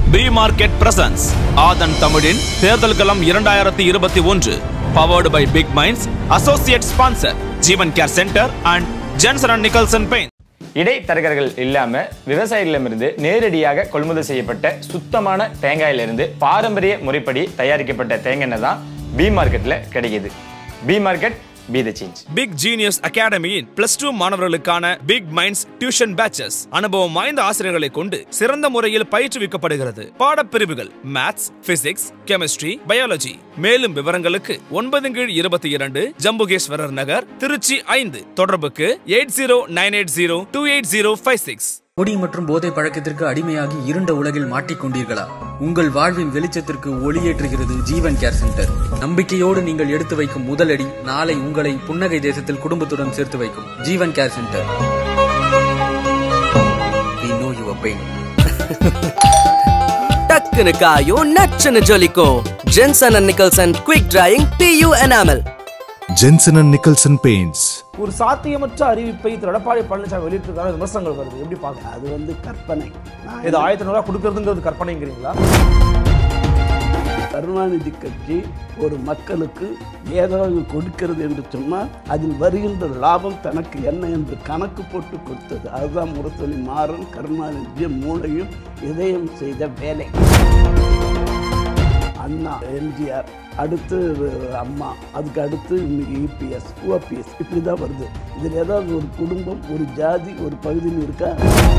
B market presence ஆதன் தமிழின் தேர்தல் களம் இரண்டாயிரத்தி இருபத்தி ஒன்று powered by Big Minds associate sponsor Jeevan care centre and Jensen and Nicholson paint இடைத்தரகர்கள் இல்லாம விவசாயிகளிடமிருந்து நேரடியாக கொள்முதல் செய்யப்பட்ட சுத்தமான தேங்காயிலிருந்து பாரம்பரிய முறைப்படி தயாரிக்கப்பட்ட தேங்காய் எண்ணெய் தான் பி மார்க்கெட்ல கிடைக்குது B market be the change Big Genius அகாடமியின் பிளஸ் டூ மாணவர்களுக்கான பிக் மைண்ட்ஸ் டியூஷன் பேச்சஸ் அனுபவம் வாய்ந்த ஆசிரியர்களை கொண்டு சிறந்த முறையில் பயிற்றுவிக்கப்படுகிறது பாடப்பிரிவுகள் மேத்ஸ் பிசிக்ஸ் கெமிஸ்ட்ரி பயாலஜி மேலும் விவரங்களுக்கு ஒன்பது கீழ் இருபத்தி இரண்டு ஜம்புகேஸ்வரர் நகர் திருச்சி ஐந்து தொடர்புக்கு eight zero nine eight zero two eight zero five six குடி மற்றும் போதை பழக்கத்திற்கு அடிமையாகி இருண்ட உலகில் மாட்டிக்கொண்டீர்களா உங்கள் வாழ்வின் வெளிச்சத்திற்கு ஒளியேற்றுகிறது ஜீவன் கேர் சென்டர் நம்பிக்கையோடு நீங்கள் எடுத்து வைக்கும் முதலடி நாளை உங்களை புன்னகை தேசத்தில் குடும்பத்துடன் சேர்த்து வைக்கும் Jeevan care centre We know your pain. டக்குனு காயும் நச்சுன்னு ஜொலிக்கும் Jensen and Nicholson quick drying PU enamel Jensen and Nicholson Paints. ஒரு சாத்தியமற்ற அறிவிப்பை திரு எடப்பாடி பழனிசாமி வெளியிட்டிருக்காரு விமர்சனங்கள் வருது எப்படி பார்க்க அது வந்து கற்பனை நான் இது ஆயிரத்தி ஐநூறுவா கொடுக்கறதுங்கிறது கற்பனைங்கிறீங்களா கருணாநிதி கட்சி ஒரு மக்களுக்கு ஏதாவது கொடுக்கிறது என்று சொன்னால் அதில் வருகின்ற லாபம் தனக்கு என்ன என்று கணக்கு போட்டு கொடுத்தது அதுதான் முரசொலி மாறன் கருணாநிதி மூளையும் இதயம் செய்த வேலை அண்ணா எம்ஜிஆர் அடுத்து அம்மா அதுக்கு அடுத்து இன்னைக்கு இபிஎஸ் ஓபிஎஸ் இப்படி தான் வருது இதில் ஏதாவது ஒரு குடும்பம் ஒரு ஜாதி ஒரு பகுதியில் இருக்கா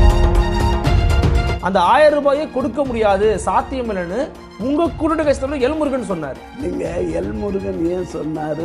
அந்த ஆயிரம் ரூபாயை கொடுக்க முடியாது சாத்தியம் இல்லைன்னு உங்க கூட்டணி கட்சி தலைவர் எல்முருகன் சொன்னார் நீங்க எல் முருகன் ஏன் சொன்னாரு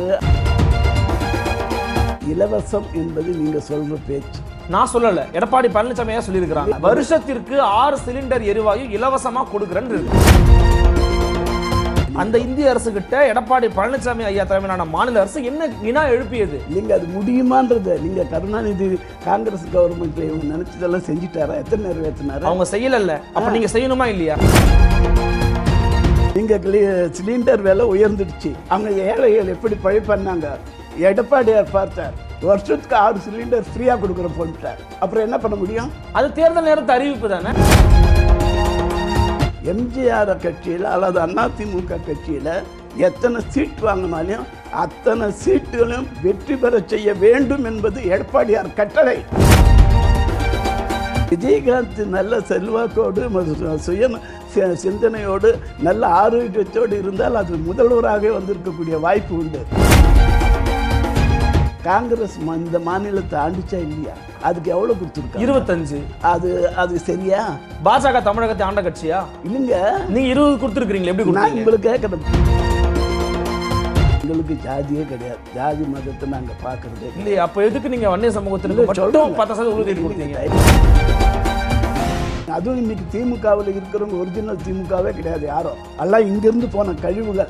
இலவசம் என்பது நீங்க சொல்ற பேச்சு நான் சொல்லல எடப்பாடி பழனிசாமி ஏன் சொல்லியிருக்கிறாங்க வருஷத்திற்கு ஆறு சிலிண்டர் எரிவாயு இலவசமா கொடுக்குறேன்னு இருக்கு அந்த இந்திய அரசு கிட்ட எடப்பாடி பழனிசாமி ஐயா தலைமையிலான மாநில அரசு என்ன வினா எழுப்பியது நீங்க அது முடியுமான்றது நீங்க கருணாநிதி காங்கிரஸ் கவர்மெண்ட்ல இவங்க நினைச்சதெல்லாம் செஞ்சுட்டாரா எத்தனை நிறைவேற்றினாரா அவங்க செய்யலல்ல அப்ப நீங்க செய்யணுமா இல்லையா நீங்க கிளி- சிலிண்டர் விலை உயர்ந்துடுச்சு அவங்க ஏழைகள் எப்படி பழி பண்ணாங்க எடப்பாடியார் பார்த்தார் வருஷத்துக்கு ஆறு சிலிண்டர் ஃப்ரீயா கொடுக்குற போட்டார் அப்புறம் என்ன பண்ண முடியும் அது தேர்தல் நேரத்து அறிவிப்பு தானே எம்ஜிஆர் கட்சியில் அல்லது அதிமுக கட்சியில் எத்தனை சீட் வாங்கினாலும் அத்தனை சீட்டுகளும் வெற்றி பெற செய்ய வேண்டும் என்பது எடப்பாடியார் கட்டளை விஜயகாந்த் நல்ல செல்வாக்கோடு ம- சுய சி- சிந்தனையோடு நல்ல ஆரோக்கியத்தோடு இருந்தால் அது முதல்வராக வந்திருக்கக்கூடிய வாய்ப்பு உண்டு காங்கிரஸ் ம- இந்த மாநிலத்தை ஆண்டுச்சா இல்லையா அதுக்கு எவ்வளவு கொடுத்துருக்காங்க இருபத்தஞ்சு அது அது சரியா பாஜக தமிழகத்தை ஆண்ட கட்சியா இல்லைங்க நீங்க இருபது கொடுத்துருக்கீங்களா எப்படி நான் கொடுத்தீங்க உங்களுக்கு கேட்கறேன் எங்களுக்கு ஜாதியே கிடையாது ஜாதி மதத்தை நாங்க பாக்குறதே கிடையாது. இல்லையா அப்ப எதுக்கு நீங்க வன்னிய சமூகத்திற்கு இல்ல, மட்டும் சொல்றேங்க. பத்து சதவீதம் உறுதி கொடுத்தீங்க அதுவும் இன்னைக்கு திமுகவில் இருக்கிறவங்க ஒரிஜினல் திமுகவே கிடையாது யாரும் எல்லாம் இங்கிருந்து போன கழிவுகள்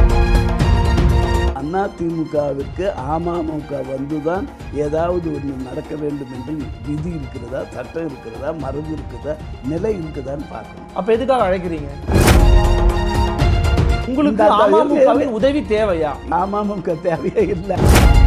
அண்ணா திமுகவிற்கு அமமுக வந்துதான் ஏதாவது ஒன்று நடக்க வேண்டும் என்று விதி இருக்கிறதா சட்டம் இருக்கிறதா மரபு இருக்குதா நிலை இருக்குதான்னு பார்க்கணும் அப்ப எதுக்காக அழைக்கிறீங்க உங்களுக்கு இந்த அந்த அமமுகவின் உதவி தேவையா அமமுக தேவையே இல்லை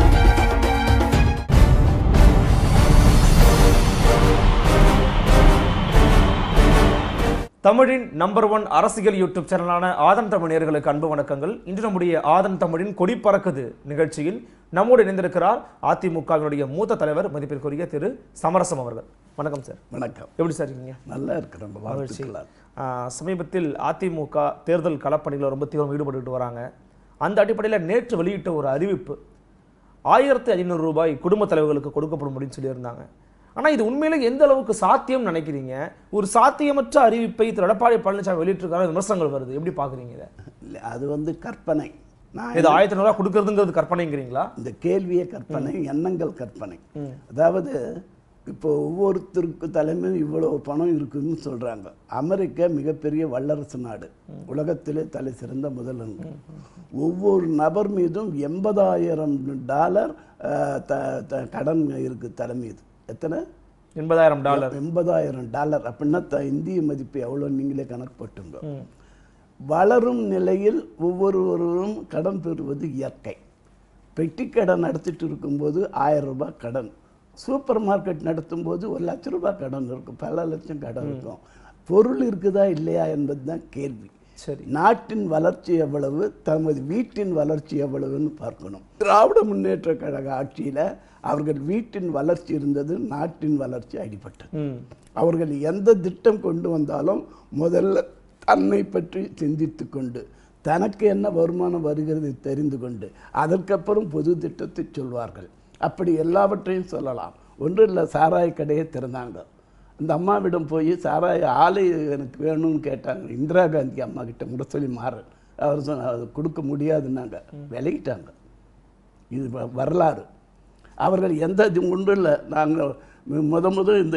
தமிழின் நம்பர் ஒன் அரசியல் யூடியூப் சேனலான ஆதன் தமிழ் நேயர்களுக்கு அன்பு வணக்கங்கள் இன்று நம்முடைய ஆதன் தமிழின் கொடி பறக்குது நிகழ்ச்சியில் நம்மோடு இணைந்திருக்கிறார் அதிமுகவினுடைய மூத்த தலைவர் மதிப்பிற்குரிய திரு சமரசம் அவர்கள் வணக்கம் சார் வணக்கம் எப்படி சார் இருக்கீங்க நல்லா இருக்கிறோம் வாழ்த்துக்கலாம் ஆஹ், சமீபத்தில் அதிமுக தேர்தல் களப்பணியில் ரொம்ப தீவிரம் ஈடுபட்டுட்டு வராங்க அந்த அடிப்படையில் நேற்று வெளியிட்ட ஒரு அறிவிப்பு ஆயிரத்தி ஐநூறு ரூபாய் குடும்ப தலைவர்களுக்கு கொடுக்கப்படும் அப்படின்னு சொல்லியிருந்தாங்க ஆனால் இது உண்மையிலே எந்த அளவுக்கு சாத்தியம் நினைக்கிறீங்க ஒரு சாத்தியமற்ற அறிவிப்பை திரு எடப்பாடி பழனிசாமி வெளியிட்டிருக்காரு விமர்சனங்கள் வருது எப்படி பார்க்குறீங்க இதை இல்லை அது வந்து கற்பனை நான் இது ஆயிரத்தி ஐநூறுரூவா கொடுக்கறதுங்கிறது கற்பனைங்கிறீங்களா இந்த கேள்வியே கற்பனை எண்ணங்கள் கற்பனை அதாவது இப்போ ஒவ்வொருத்தருக்கு தலைமையில் இவ்வளவு பணம் இருக்குன்னு சொல்றாங்க அமெரிக்கா மிகப்பெரிய வல்லரசு நாடு உலகத்திலே தலை சிறந்த முதலங்க ஒவ்வொரு நபர் மீதும் எண்பதாயிரம் டாலர் அஹ், த- த- கடன் இருக்கு தலை மீது எத்தனை எண்பதாயிரம் டாலர் எண்பதாயிரம் டாலர் அப்படின்னா த- இந்திய மதிப்பு எவ்வளோ நீங்களே கணக்கு போட்டுங்க வளரும் நிலையில் ஒவ்வொருவரும் கடன் பெறுவது இயற்கை பெட்டி கடன் நடத்திட்டு இருக்கும்போது ஆயிரம் ரூபாய் கடன் சூப்பர் மார்க்கெட் நடத்தும் போது ஒரு லட்ச ரூபாய் கடன் இருக்கும் பல லட்சம் கடன் இருக்கும் பொருள் இருக்குதா இல்லையா என்பதுதான் கேள்வி சரி நாட்டின் வளர்ச்சி எவ்வளவு தமது வீட்டின் வளர்ச்சி எவ்வளவுன்னு பார்க்கணும் திராவிட முன்னேற்ற கழக ஆட்சியில அவர்கள் வீட்டின் வளர்ச்சி இருந்தது நாட்டின் வளர்ச்சி அடிபட்டது ம் அவர்கள் எந்த திட்டம் கொண்டு வந்தாலும் முதல்ல தன்னை பற்றி சிந்தித்து கொண்டு தனக்கு என்ன வருமானம் வருகிறது தெரிந்து கொண்டு அதற்கப்புறம் பொது திட்டத்தை சொல்வார்கள் அப்படி எல்லாவற்றையும் சொல்லலாம் ஒன்றும் இல்லை சாராய கடையை திறந்தாங்க அந்த அம்மாவிடம் போய் சாராய ஆலை எனக்கு வேணும்னு கேட்டாங்க இந்திரா காந்தி அம்மா கிட்ட முரசொலி மாறன் அவர் சொன்ன அது கொடுக்க முடியாதுன்னாங்க விலகிட்டாங்க இது வ- வரலாறு அவர்கள் எந்த இது ஒன்றும் இல்லை நாங்கள் முத முத இந்த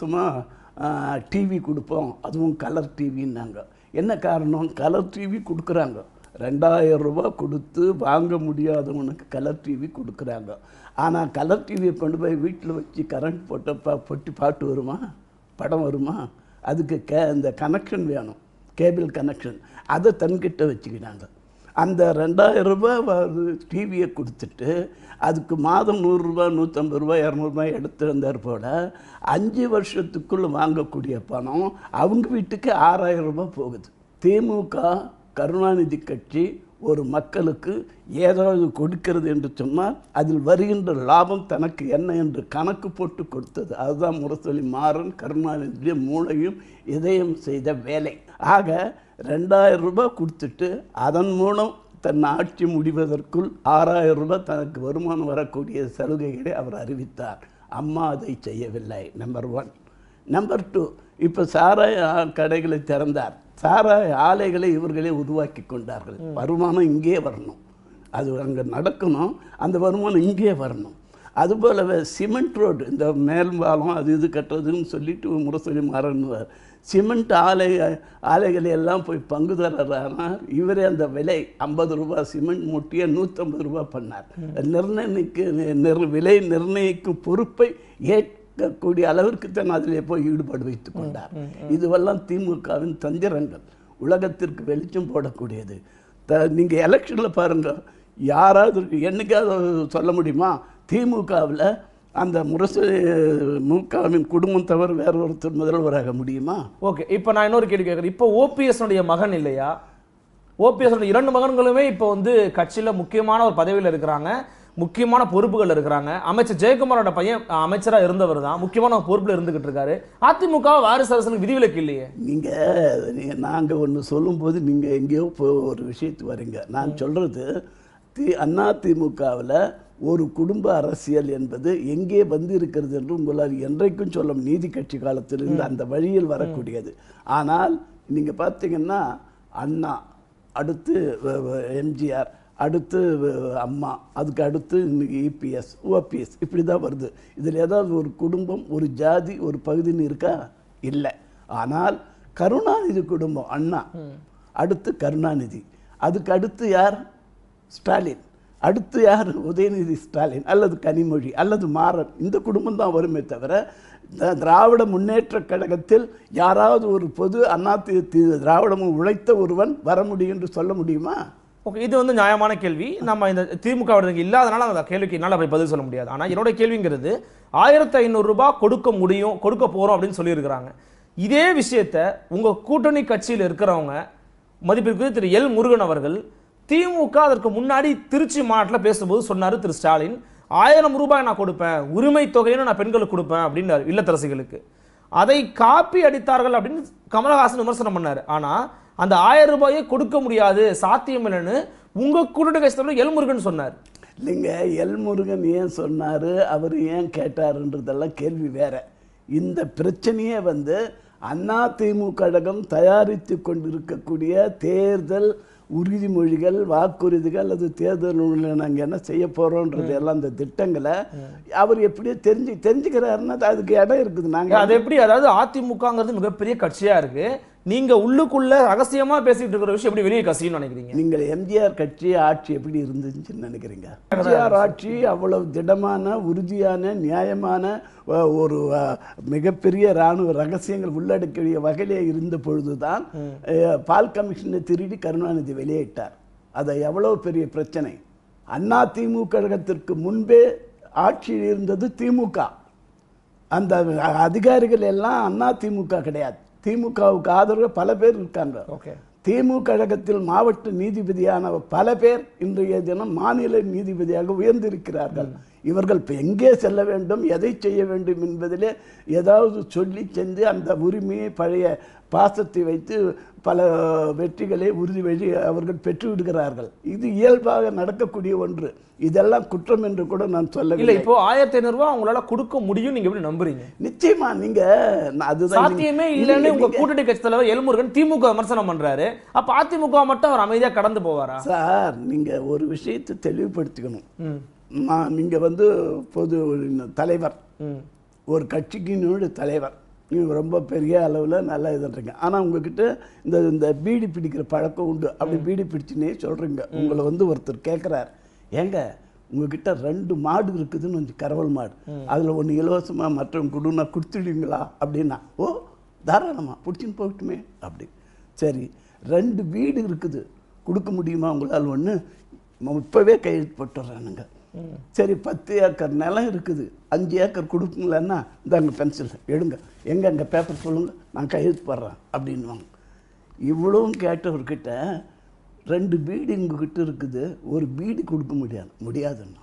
இலவசமாக டிவி கொடுப்போம் அதுவும் கலர் டிவின்னாங்க என்ன காரணம் கலர் டிவி கொடுக்குறாங்க ரெண்டாயிரம் ரூபாய் கொடுத்து வாங்க முடியாதவனுக்கு கலர் டிவி கொடுக்குறாங்க ஆனால் கலர் டிவியை கொண்டு போய் வீட்டில் வச்சு கரண்ட் போட்ட பா பொட்டி பாட்டு வருமா படம் வருமா அதுக்கு கே இந்த கனெக்ஷன் வேணும் கேபிள் கனெக்ஷன் அதை தன்கிட்ட வச்சுக்கிட்டாங்க அந்த ரெண்டாயிரம் ரூபாய் டிவியை கொடுத்துட்டு அதுக்கு மாதம் நூறுரூபா நூற்றம்பது ரூபாய் இரநூறுபா எடுத்து வந்தார் போல அஞ்சு வருஷத்துக்குள்ள வாங்கக்கூடிய பணம் அவங்க வீட்டுக்கு ஆறாயிரம் ரூபாய் போகுது திமுக கருணாநிதி கட்சி ஒரு மக்களுக்கு ஏதாவது கொடுக்கிறது என்று சொன்னால் அதில் வருகின்ற லாபம் தனக்கு என்ன என்று கணக்கு போட்டு கொடுத்தது அதுதான் முரசொலி மாறன் கருணாநிதியுடைய மூளையும் இதயம் செய்த வேலை ஆக ரெண்டாயிரம் ரூபாய் கொடுத்துட்டு அதன் மூலம் தன் ஆட்சி முடிவதற்குள் ஆறாயிரம் ரூபாய் தனக்கு வருமானம் வரக்கூடிய சலுகைகளை அவர் அறிவித்தார் அம்மா அதை செய்யவில்லை நம்பர் ஒன் நம்பர் டூ இப்போ சாராய ஆ- கடைகளை திறந்தார் சாராய ஆலைகளை இவர்களே உருவாக்கி கொண்டார்கள் வருமானம் இங்கே வரணும் அது அங்கே நடக்கணும் அந்த வருமானம் இங்கே வரணும் அதுபோலவே சிமெண்ட் ரோடு இந்த மேல்பாலம் அது இது கட்டுறதுன்னு சொல்லிட்டு முரசொலி மாறன்னுவார் சிமெண்ட் ஆலை ஆலைகளை எல்லாம் போய் பங்குதாரரானார் இவரே அந்த விலை ஐம்பது ரூபாய் சிமெண்ட் மூட்டையை நூற்றம்பது ரூபாய் பண்ணார் நிர்ணயிக்கு நிர் விலை நிர்ணயிக்கும் பொறுப்பை ஏற்கக்கூடிய அளவிற்கு தான் அதிலே போய் ஈடுபாடு வைத்துக் கொண்டார் இதுவெல்லாம் திமுகவின் தந்திரங்கள் உலகத்திற்கு வெளிச்சம் போடக்கூடியது த நீங்கள் எலெக்ஷனில் பாருங்க யாராவது என்னைக்காவது சொல்ல முடியுமா திமுகவில் அந்த முரசு முகவின் குடும்பம் தவிர வேற ஒருத்தர் முதல்வராக முடியுமா ஓகே இப்போ நான் இன்னொரு கேள்வி கேட்குறேன் இப்போ ஓபிஎஸ் உடைய மகன் இல்லையா ஓபிஎஸ் இரண்டு மகன்களுமே இப்போ வந்து கட்சியில முக்கியமான ஒரு பதவியில் இருக்கிறாங்க முக்கியமான பொறுப்புகள் இருக்கிறாங்க அமைச்சர் ஜெயக்குமாரோட பையன் அஹ், அமைச்சரா இருந்தவர் தான் முக்கியமான ஒரு பொறுப்புல இருந்துகிட்டு இருக்காரு அதிமுக வாரிசு அரசனுக்கு விதிவிலக்கு இல்லையே நீங்கள் நீங்கள் நாங்கள் ஒன்று சொல்லும்போது நீங்கள் எங்கேயோ போ ஒரு விஷயத்துக்கு வரீங்க நான் சொல்கிறது தி அண்ணா திமுகவில் ஒரு குடும்ப அரசியல் என்பது எங்கே வந்து இருக்கிறது என்று உங்களால் என்றைக்கும் சொல்ல முடியும். நீதி கட்சி காலத்திலிருந்து அந்த வழியில் வரக்கூடியது ஆனால் நீங்கள் பார்த்தீங்கன்னா அண்ணா அடுத்து வ- வ- எம்ஜிஆர் அடுத்து வ- அம்மா அதுக்கு அடுத்து இன்னைக்கு இபிஎஸ் ஓபிஎஸ் இப்படி தான் வருது இதில் ஏதாவது ஒரு குடும்பம் ஒரு ஜாதி ஒரு பகுதின்னு இருக்கா இல்லை ஆனால் கருணாநிதி குடும்பம் அண்ணா அடுத்து கருணாநிதி அதுக்கு அடுத்து யார் ஸ்டாலின் அடுத்து யார் உதயநிதி ஸ்டாலின் அல்லது கனிமொழி அல்லது மாறன் இந்த குடும்பம் தான் வருமே தவிர த- திராவிட முன்னேற்ற கழகத்தில் யாராவது ஒரு பொது அண்ணா தி- தி- திராவிடமும் உழைத்த ஒருவன் வர முடியும் என்று சொல்ல முடியுமா ஓகே இது வந்து நியாயமான கேள்வி நம்ம இந்த திமுக விடுதலை இல்லாதனால அந்த கேள்விக்கு என்னால் அப்படி பதில் சொல்ல முடியாது ஆனால் என்னோட கேள்விங்கிறது ஆயிரத்தி ஐநூறு ரூபாய் கொடுக்க முடியும் கொடுக்க போறோம் அப்படின்னு சொல்லியிருக்கிறாங்க இதே விஷயத்த உங்க கூட்டணி கட்சியில் இருக்கிறவங்க மதிப்பிற்கு திரு எல் முருகன் அவர்கள் திமுக அதற்கு முன்னாடி திருச்சி மாநாட்டில் பேசும்போது சொன்னாரு திரு ஸ்டாலின் ஆயிரம் ரூபாய் நான் கொடுப்பேன் உரிமை தொகைன்னு நான் பெண்களுக்கு கொடுப்பேன் அப்படின்னாரு இல்லத்தரசிகளுக்கு அதை காப்பி அடித்தார்கள் அப்படின்னு கமலஹாசன் விமர்சனம் பண்ணாரு ஆனா அந்த ஆயிரம் ரூபாயை கொடுக்க முடியாது சாத்தியம் இல்லைன்னு உங்க கூட்டணி கட்சி தலைவர் எல் முருகன் சொன்னார் இல்லைங்க எல் முருகன் ஏன் சொன்னார் அவர் ஏன் கேட்டாருன்றதெல்லாம் கேள்வி வேற இந்த பிரச்சனையே வந்து அண்ணா திமுக கழகம் தயாரித்து கொண்டிருக்கக்கூடிய தேர்தல் உறுதிமொழிகள் வாக்குறுதிகள் அது தேர்தல் நாங்கள் என்ன செய்ய போகிறோன்றது எல்லாம் அந்த திட்டங்களை அவர் எப்படியோ தெரிஞ்சு தெரிஞ்சுக்கிறாருன்னா அதுக்கு இடம் இருக்குது அது நாங்கள் எப்படி அதாவது அதிமுகங்கிறது மிகப்பெரிய கட்சியா இருக்கு நீங்க உள்ளுக்குள்ள ரகசியமா பேசிட்டு இருக்கிற விஷயம் எப்படி வெளியே கசியும்னு நினைக்கிறீங்க நீங்கள் எம்ஜிஆர் கட்சி ஆட்சி எப்படி இருந்துச்சுன்னு நினைக்கிறீங்க எம்ஜிஆர் ஆட்சி அவ்வளவு திடமான உறுதியான நியாயமான அஹ், ஒரு அஹ், மிகப்பெரிய இராணுவ ரகசியங்கள் உள்ளடக்கிய வகையிலே இருந்த பொழுதுதான் அஹ், பால் கமிஷனை திருடி கருணாநிதி வெளியிட்டார் அது எவ்வளவு பெரிய பிரச்சனை அண்ணா திமுக கழகத்திற்கு முன்பே ஆட்சியில் இருந்தது திமுக அந்த அதிகாரிகள் எல்லாம் அண்ணா திமுக கிடையாது திமுகவுக்கு ஆதரவு பல பேர் இருக்காங்க ஓகே திமுக கழகத்தில் மாவட்ட நீதிபதியான பல பேர் இன்றைய தினம் மாநில நீதிபதியாக உயர்ந்திருக்கிறார்கள் இவர்கள் இப்ப எங்கே செல்ல வேண்டும் எதை செய்ய வேண்டும் என்பதிலே ஏதாவது சொல்லி சென்று அந்த உரிமையை பழைய பாசத்தை வைத்து பல வெற்றிகளை உறுதி வழி அவர்கள் பெற்று விடுகிறார்கள் இது இயல்பாக நடக்கக்கூடிய ஒன்று இதெல்லாம் குற்றம் என்று கூட நான் இல்ல சொல்லவில்லை இப்போ ஆயிரத்தி ஐநூறு ரூபாய் அவங்களால கொடுக்க முடியும் நீங்க எப்படி நம்புறீங்க நிச்சயமா நீங்க நான் அதுதான் நீங்க- சாத்தியமே இல்லைன்னு உங்க நீங்க- கூட்டணி கட்சி தலைவர் எல்முருகன் திமுக விமர்சனம் பண்றாரு அப்ப அதிமுக மட்டும் அவர் அமைதியா கடந்து போவாரா சார் நீங்க ஒரு விஷயத்தை தெளிவுபடுத்திக்கணும் ம். நான் நீங்க வந்து பொது தலைவர் ம். ஒரு கட்சிக்கினுடைய தலைவர் நீங்க ரொம்ப பெரிய அளவில் நல்லா இதுன்றீங்க ஆனால் உங்ககிட்ட இந்த இந்த பீடி பிடிக்கிற பழக்கம் உண்டு அப்படி பீடி பிடிச்சுன்னே சொல்றீங்க உங்களை வந்து ஒருத்தர் கேட்குறாரு ஏங்க உங்ககிட்ட ரெண்டு மாடு இருக்குதுன்னு வந்து கரவல் மாடு அதில் ஒன்று இலவசமாக மற்றவங்க கொடுன்னா கொடுத்துடுவீங்களா அப்படின்னா ஓ தாராளமாக பிடிச்சின்னு போகட்டுமே அப்படி சரி ரெண்டு வீடு இருக்குது கொடுக்க முடியுமா உங்களால் ஒன்று இப்போவே கையெழுத்து போட்டுறானுங்க சரி பத்து ஏக்கர் நிலம் இருக்குது அஞ்சு ஏக்கர் கொடுப்பீங்களன்னா இந்தாங்க பென்சில் எடுங்க எங்க அங்கே பேப்பர் சொல்லுங்க நான் கையெழுத்து போடுறேன் அப்படின்வாங்க இவ்வளவும் கேட்டவர்கிட்ட ரெண்டு பீடி உங்ககிட்ட இருக்குது ஒரு பீடி கொடுக்க முடியாது முடியாதுன்னா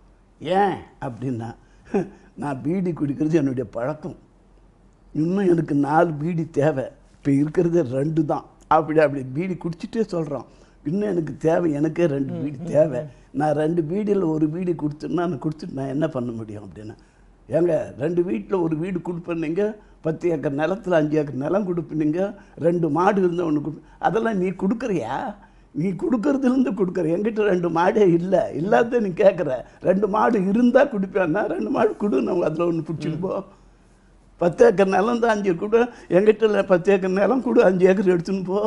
ஏன் அப்படின்னா நான் பீடி குடிக்கிறது என்னுடைய பழக்கம் இன்னும் எனக்கு நாலு பீடி தேவை இப்போ இருக்கிறது ரெண்டு தான் அப்படி அப்படி பீடி குடிச்சிட்டே சொல்கிறோம் இன்னும் எனக்கு தேவை எனக்கே ரெண்டு பீடி தேவை நான் ரெண்டு பீடியில் ஒரு பீடி கொடுத்துன்னா நான் கொடுத்துட்டு நான் என்ன பண்ண முடியும் அப்படின்னு ஏங்க ரெண்டு வீட்டில் ஒரு வீடு கொடுப்பீங்க பத்து ஏக்கர் நிலத்தில் அஞ்சு ஏக்கர் நிலம் கொடுப்பீங்க ரெண்டு மாடு இருந்தால் ஒன்று கொடு அதெல்லாம் நீ கொடுக்குறியா நீ கொடுக்கறதுலேருந்து கொடுக்குற என்கிட்ட ரெண்டு மாடே இல்லை இல்லாத நீ கேட்குற ரெண்டு மாடு இருந்தால் குடிப்பேன்னா ரெண்டு மாடு கொடு நம்ம அதில் ஒன்று பிடிச்சிட்டு போ பத்து ஏக்கர் நிலம் தான் அஞ்சு கொடு எங்கிட்ட இல்லை பத்து ஏக்கர் நிலம் கொடு அஞ்சு ஏக்கர் எடுத்துன்னு போ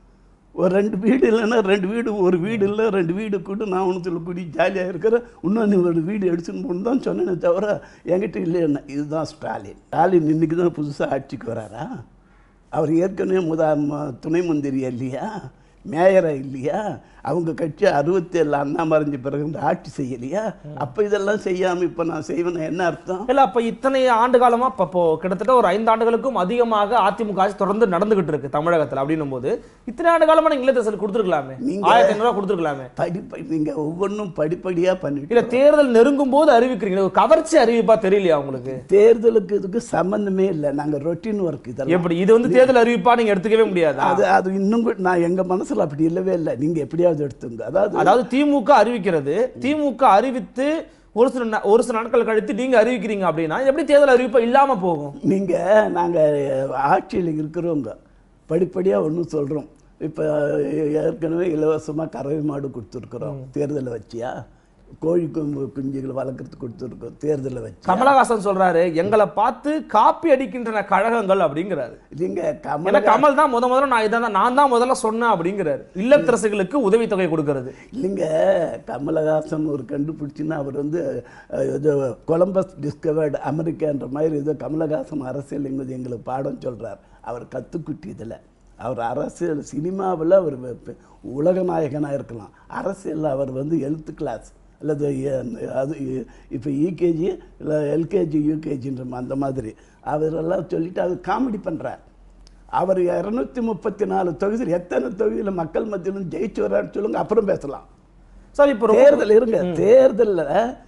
ஒரு ரெண்டு வீடு இல்லைன்னா ரெண்டு வீடு ஒரு வீடு இல்லை ரெண்டு வீடு கொடு நான் ஒன்றுத்தில் குடி ஜாலியாக இருக்கிறேன் இன்னொன்று ஒரு வீடு எடுத்துன்னு போகணும் தான் சொன்னேனே தவிர என்கிட்ட இல்லைன்னா இதுதான் ஸ்டாலின் ஸ்டாலின் இன்னைக்கு தான் புதுசாக ஆட்சிக்கு வராரா அவர் ஏற்கனவே முதா ம- துணை மந்திரியா இல்லையா மேயரா இல்லையா அவங்க கட்சி அறுபத்தேழு அண்ணா மறைஞ்ச பிறகு இந்த ஆட்சி செய்யலையா அப்போ இதெல்லாம் செய்யாமல் இப்போ நான் செய்வேன் என்ன அர்த்தம் இல்ல அப்ப இத்தனை ஆண்டு காலமா இப்ப இப்போ கிட்டத்தட்ட ஒரு ஐந்து ஆண்டுகளுக்கும் அதிகமாக அதிமுக ஆட்சி தொடர்ந்து நடந்துகிட்டு இருக்கு தமிழகத்துல அப்படின்னும் போது இத்தனை ஆண்டு காலமா நீங்க இல்லத்தரசல் கொடுத்துருக்கலாமே நீங்க- ஆயிரத்தி ஐநூறு ரூபாய் கொடுத்துருக்கலாமே படிப்பை நீங்கள் ஒவ்வொன்றும் படிப்படியாக பண்ணிட்டு இல்ல தேர்தல் நெருங்கும் போது அறிவிக்கிறீங்க ஒரு கவர்ச்சி அறிவிப்பா தெரியலையா உங்களுக்கு தேர்தலுக்கு இதுக்கு சம்பந்தமே இல்லை நாங்கள் ரொட்டீன் ஒர்க் இதெல்லாம் எப்படி இது வந்து தேர்தல் அறிவிப்பா நீங்க எடுத்துக்கவே முடியாது அது அது இன்னும் கூட நான் எங்கள் மனசில் அப்படி இல்லவே இல்லை நீங்கள் எப்படியாவது எடுத்துங்க அதாவது அதாவது திமுக அறிவிக்கிறது திமுக அறிவித்து ஒரு சில நா- ஒரு சில நாட்கள் கழித்து நீங்க அறிவிக்கிறீங்க அப்படின்னா எப்படி தேர்தல் அறிவிப்பா இல்லாம போகும் நீங்கள் நாங்கள் ஆட்சியில் இருக்கிறவங்க படிப்படியாக ஒன்றும் சொல்கிறோம் இப்போ ஏற்கனவே இலவசமாக கறவை மாடு கொடுத்துருக்குறோம் தேர்தலை வச்சியா கோழி குஞ்சு குஞ்சுகளை வளர்க்குறதுக்கு கொடுத்துருக்கோம் தேர்தலை வச்சு கமலஹாசன் சொல்றாரு எங்களை பார்த்து காப்பி அடிக்கின்றன கழகங்கள் அப்படிங்கிறாரு நீங்கள் ஏன்னா கமல கமல் தான் முத முதல்ல நான் இதான் நான் தான் முதல்ல சொன்னேன் அப்படிங்கிறாரு இல்லத்தரசுகளுக்கு உதவித்தொகை கொடுக்கறது இல்லைங்க கமலஹாசன் ஒரு கண்டுபிடிச்சின்னா அவர் வந்து அஹ், இது கொலம்பஸ் டிஸ்கவர்டு அமெரிக்கான்ற மாதிரி ஏதோ கமலஹாசன் அரசியல் எங்களுக்கு எங்களுக்கு பாடம் சொல்றார் அவர் கத்துக்குட்டி இதில் அவர் அரசியல் சினிமாவில் அவர் வெ- பெ- உலக நாயகனாக இருக்கலாம் அரசியலில் அவர் வந்து எழுத்து கிளாஸ் அல்லது எ- அது இப்போ யூகேஜி இல்லை எல்கேஜி யூகேஜின்ற அந்த மாதிரி அவரெல்லாம் சொல்லிட்டு அது காமெடி பண்ணுறார் அவர் இரநூத்தி முப்பத்தி நாலு தொகுதியில் எத்தனை தொகுதியில் மக்கள் மத்தியிலும் ஜெயிச்சு வர்றாருன்னு சொல்லுங்க அப்புறம் பேசலாம் சார் இப்போ ரொம்ப- தேர்தல் இருங்க தேர்தலில்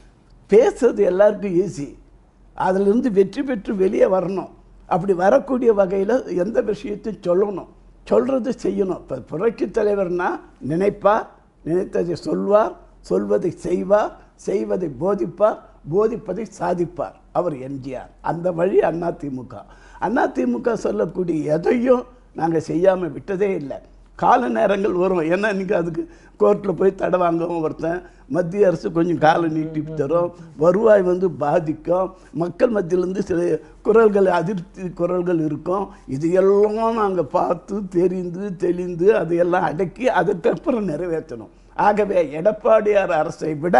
பேசுறது எல்லாருக்கும் ஈஸி அதிலிருந்து வெற்றி பெற்று வெளியே வரணும் அப்படி வரக்கூடிய வகையில் எந்த விஷயத்தையும் சொல்லணும் சொல்றது செய்யணும் இப்போ புரட்சி தலைவர்னா நினைப்பார் நினைத்ததை சொல்வார் சொல்வதை செய்வார் செய்வதை போதிப்பார் போதிப்பதை சாதிப்பார் அவர் எம்ஜிஆர் அந்த வழி அதிமுக அதிமுக சொல்லக்கூடிய எதையும் நாங்கள் செய்யாமல் விட்டதே இல்லை கால நேரங்கள் வரும் ஏன்னா இன்னைக்கு அதுக்கு கோர்ட்டில் போய் தடை வாங்கவும் ஒருத்தன் மத்திய அரசு கொஞ்சம் காலம் நீட்டி தரும் வருவாய் வந்து பாதிக்கும் மக்கள் மத்தியிலேருந்து சில குரல்கள் அதிருப்தி குரல்கள் இருக்கும் இது எல்லாம் நாங்கள் பார்த்து தெரிந்து தெளிந்து அதையெல்லாம் அடக்கி அதுக்கப்புறம் நிறைவேற்றணும் ஆகவே எடப்பாடியார் அரசை விட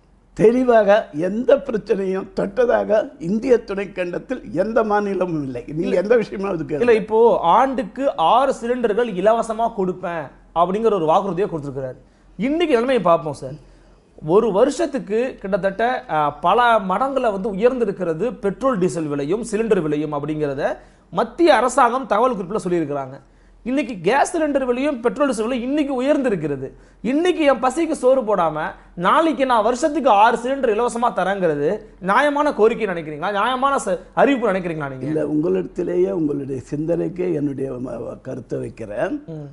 தெளிவாக எந்த பிரச்சனையும் தொட்டதாக இந்திய துணைக்கண்டத்தில் எந்த மாநிலமும் இல்லை நீங்க எந்த விஷயமும் அதுக்கு இல்ல இப்போ ஆண்டுக்கு ஆறு சிலிண்டர்கள் இலவசமா கொடுப்பேன் அப்படிங்கிற ஒரு வாக்குறுதியை கொடுத்துருக்கிறாரு இன்னைக்கு நிலைமையை பார்ப்போம் சார் ஒரு வருஷத்துக்கு கிட்டத்தட்ட அஹ், பல மடங்குல வந்து உயர்ந்திருக்கிறது பெட்ரோல் டீசல் விலையும் சிலிண்டர் விலையும் அப்படிங்கிறத மத்திய அரசாங்கம் தகவல் குறிப்பில் சொல்லியிருக்கிறாங்க இன்னைக்கு கேஸ் சிலிண்டர் விலையும் பெட்ரோல் டீசல் விலையும் இன்னைக்கு உயர்ந்திருக்கிறது இன்னைக்கு என் பசிக்கு சோறு போடாம நாளைக்கு நான் வருஷத்துக்கு ஆறு சிலிண்டர் இலவசமா தரங்கிறது நியாயமான கோரிக்கை நினைக்கிறீங்களா நியாயமான ச- அறிவிப்பு நினைக்கிறீங்களா நீங்க இல்லை உங்களிடத்திலேயே உங்களுடைய சிந்தனைக்கே என்னுடைய ம- ம- கருத்தை வைக்கிறேன்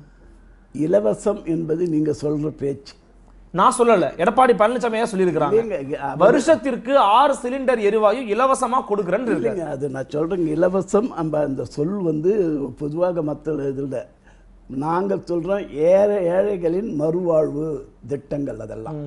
இலவசம் என்பது நீங்க சொல்ற பேச்சு நான் சொல்லல எடப்பாடி பழனிசாமியா சொல்லியிருக்கிறாங்க இல்லைங்க, அவர்- வருஷத்திற்கு ஆறு சிலிண்டர் எரிவாயு இலவசமா கொடுக்குறேன்னு இருக்கு இல்லைங்க அது நான் சொல்றேங்க இலவசம் நம்ம அந்த சொல் வந்து பொதுவாக மற்ற இதில் நாங்கள் சொல்றோம் ஏழை ஏழைகளின் மறுவாழ்வு திட்டங்கள் அதெல்லாம்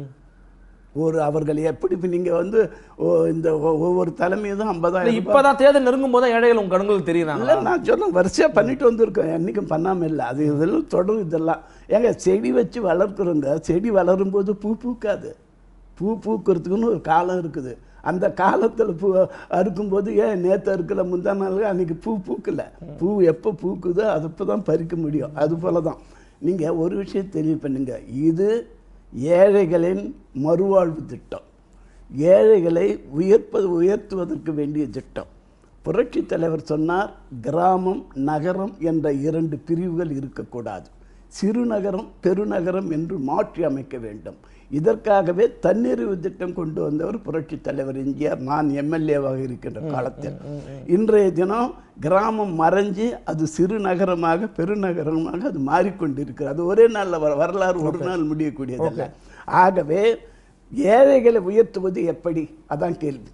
ஒரு அவர்கள் எப்படி இப்ப நீங்க வந்து ஓ, இந்த ஒ- ஒவ்வொரு தலைமையும் இல்ல, ஐம்பதாயிரம் ரூபாய் இப்பதான் தேர்தல் நெருங்கும் போது ஏழைகள் உங்க கண்களுக்கு தெரியுறாங்க இல்லை நான் சொல்றேன் வரிசையாக பண்ணிட்டு வந்திருக்கோம் என்றைக்கும் பண்ணாமல் இல்லை அது இதெல்லாம் தொடரும் இதெல்லாம் ஏங்க செடி வச்சு வளர்க்குறோங்க செடி வளரும் போது பூ பூக்காது பூ பூக்கிறதுக்குன்னு ஒரு காலம் இருக்குது அந்த காலத்தில் பூ அறுக்கும்போது ஏன் நேற்று அறுக்கல முந்தா நாள் அன்னைக்கு பூ பூக்கல பூ எப்போ பூக்குதோ அது அப்போ தான் பறிக்க முடியும் அது போல தான் நீங்கள் ஒரு விஷயம் தெளிவு பண்ணுங்க இது ஏழைகளின் மறுவாழ்வு திட்டம் ஏழைகளை உயர்ப்பது உயர்த்துவதற்கு வேண்டிய திட்டம் புரட்சி தலைவர் சொன்னார் கிராமம் நகரம் என்ற இரண்டு பிரிவுகள் இருக்கக்கூடாது சிறுநகரம் பெருநகரம் என்று மாற்றி அமைக்க வேண்டும் இதற்காகவே தன்னிறைவு திட்டம் கொண்டு வந்தவர் புரட்சி தலைவர் எம்ஜிஆர் நான் எம்எல்ஏவாக இருக்கின்ற காலத்தில் இன்றைய தினம் கிராமம் மறைஞ்சு அது சிறுநகரமாக பெருநகரமாக அது மாறிக்கொண்டிருக்கிறது அது ஒரே நாளில் வர வரலாறு ஒரு நாள் முடியக்கூடியதல்ல ஆகவே ஏழைகளை உயர்த்துவது எப்படி அதான் கேள்வி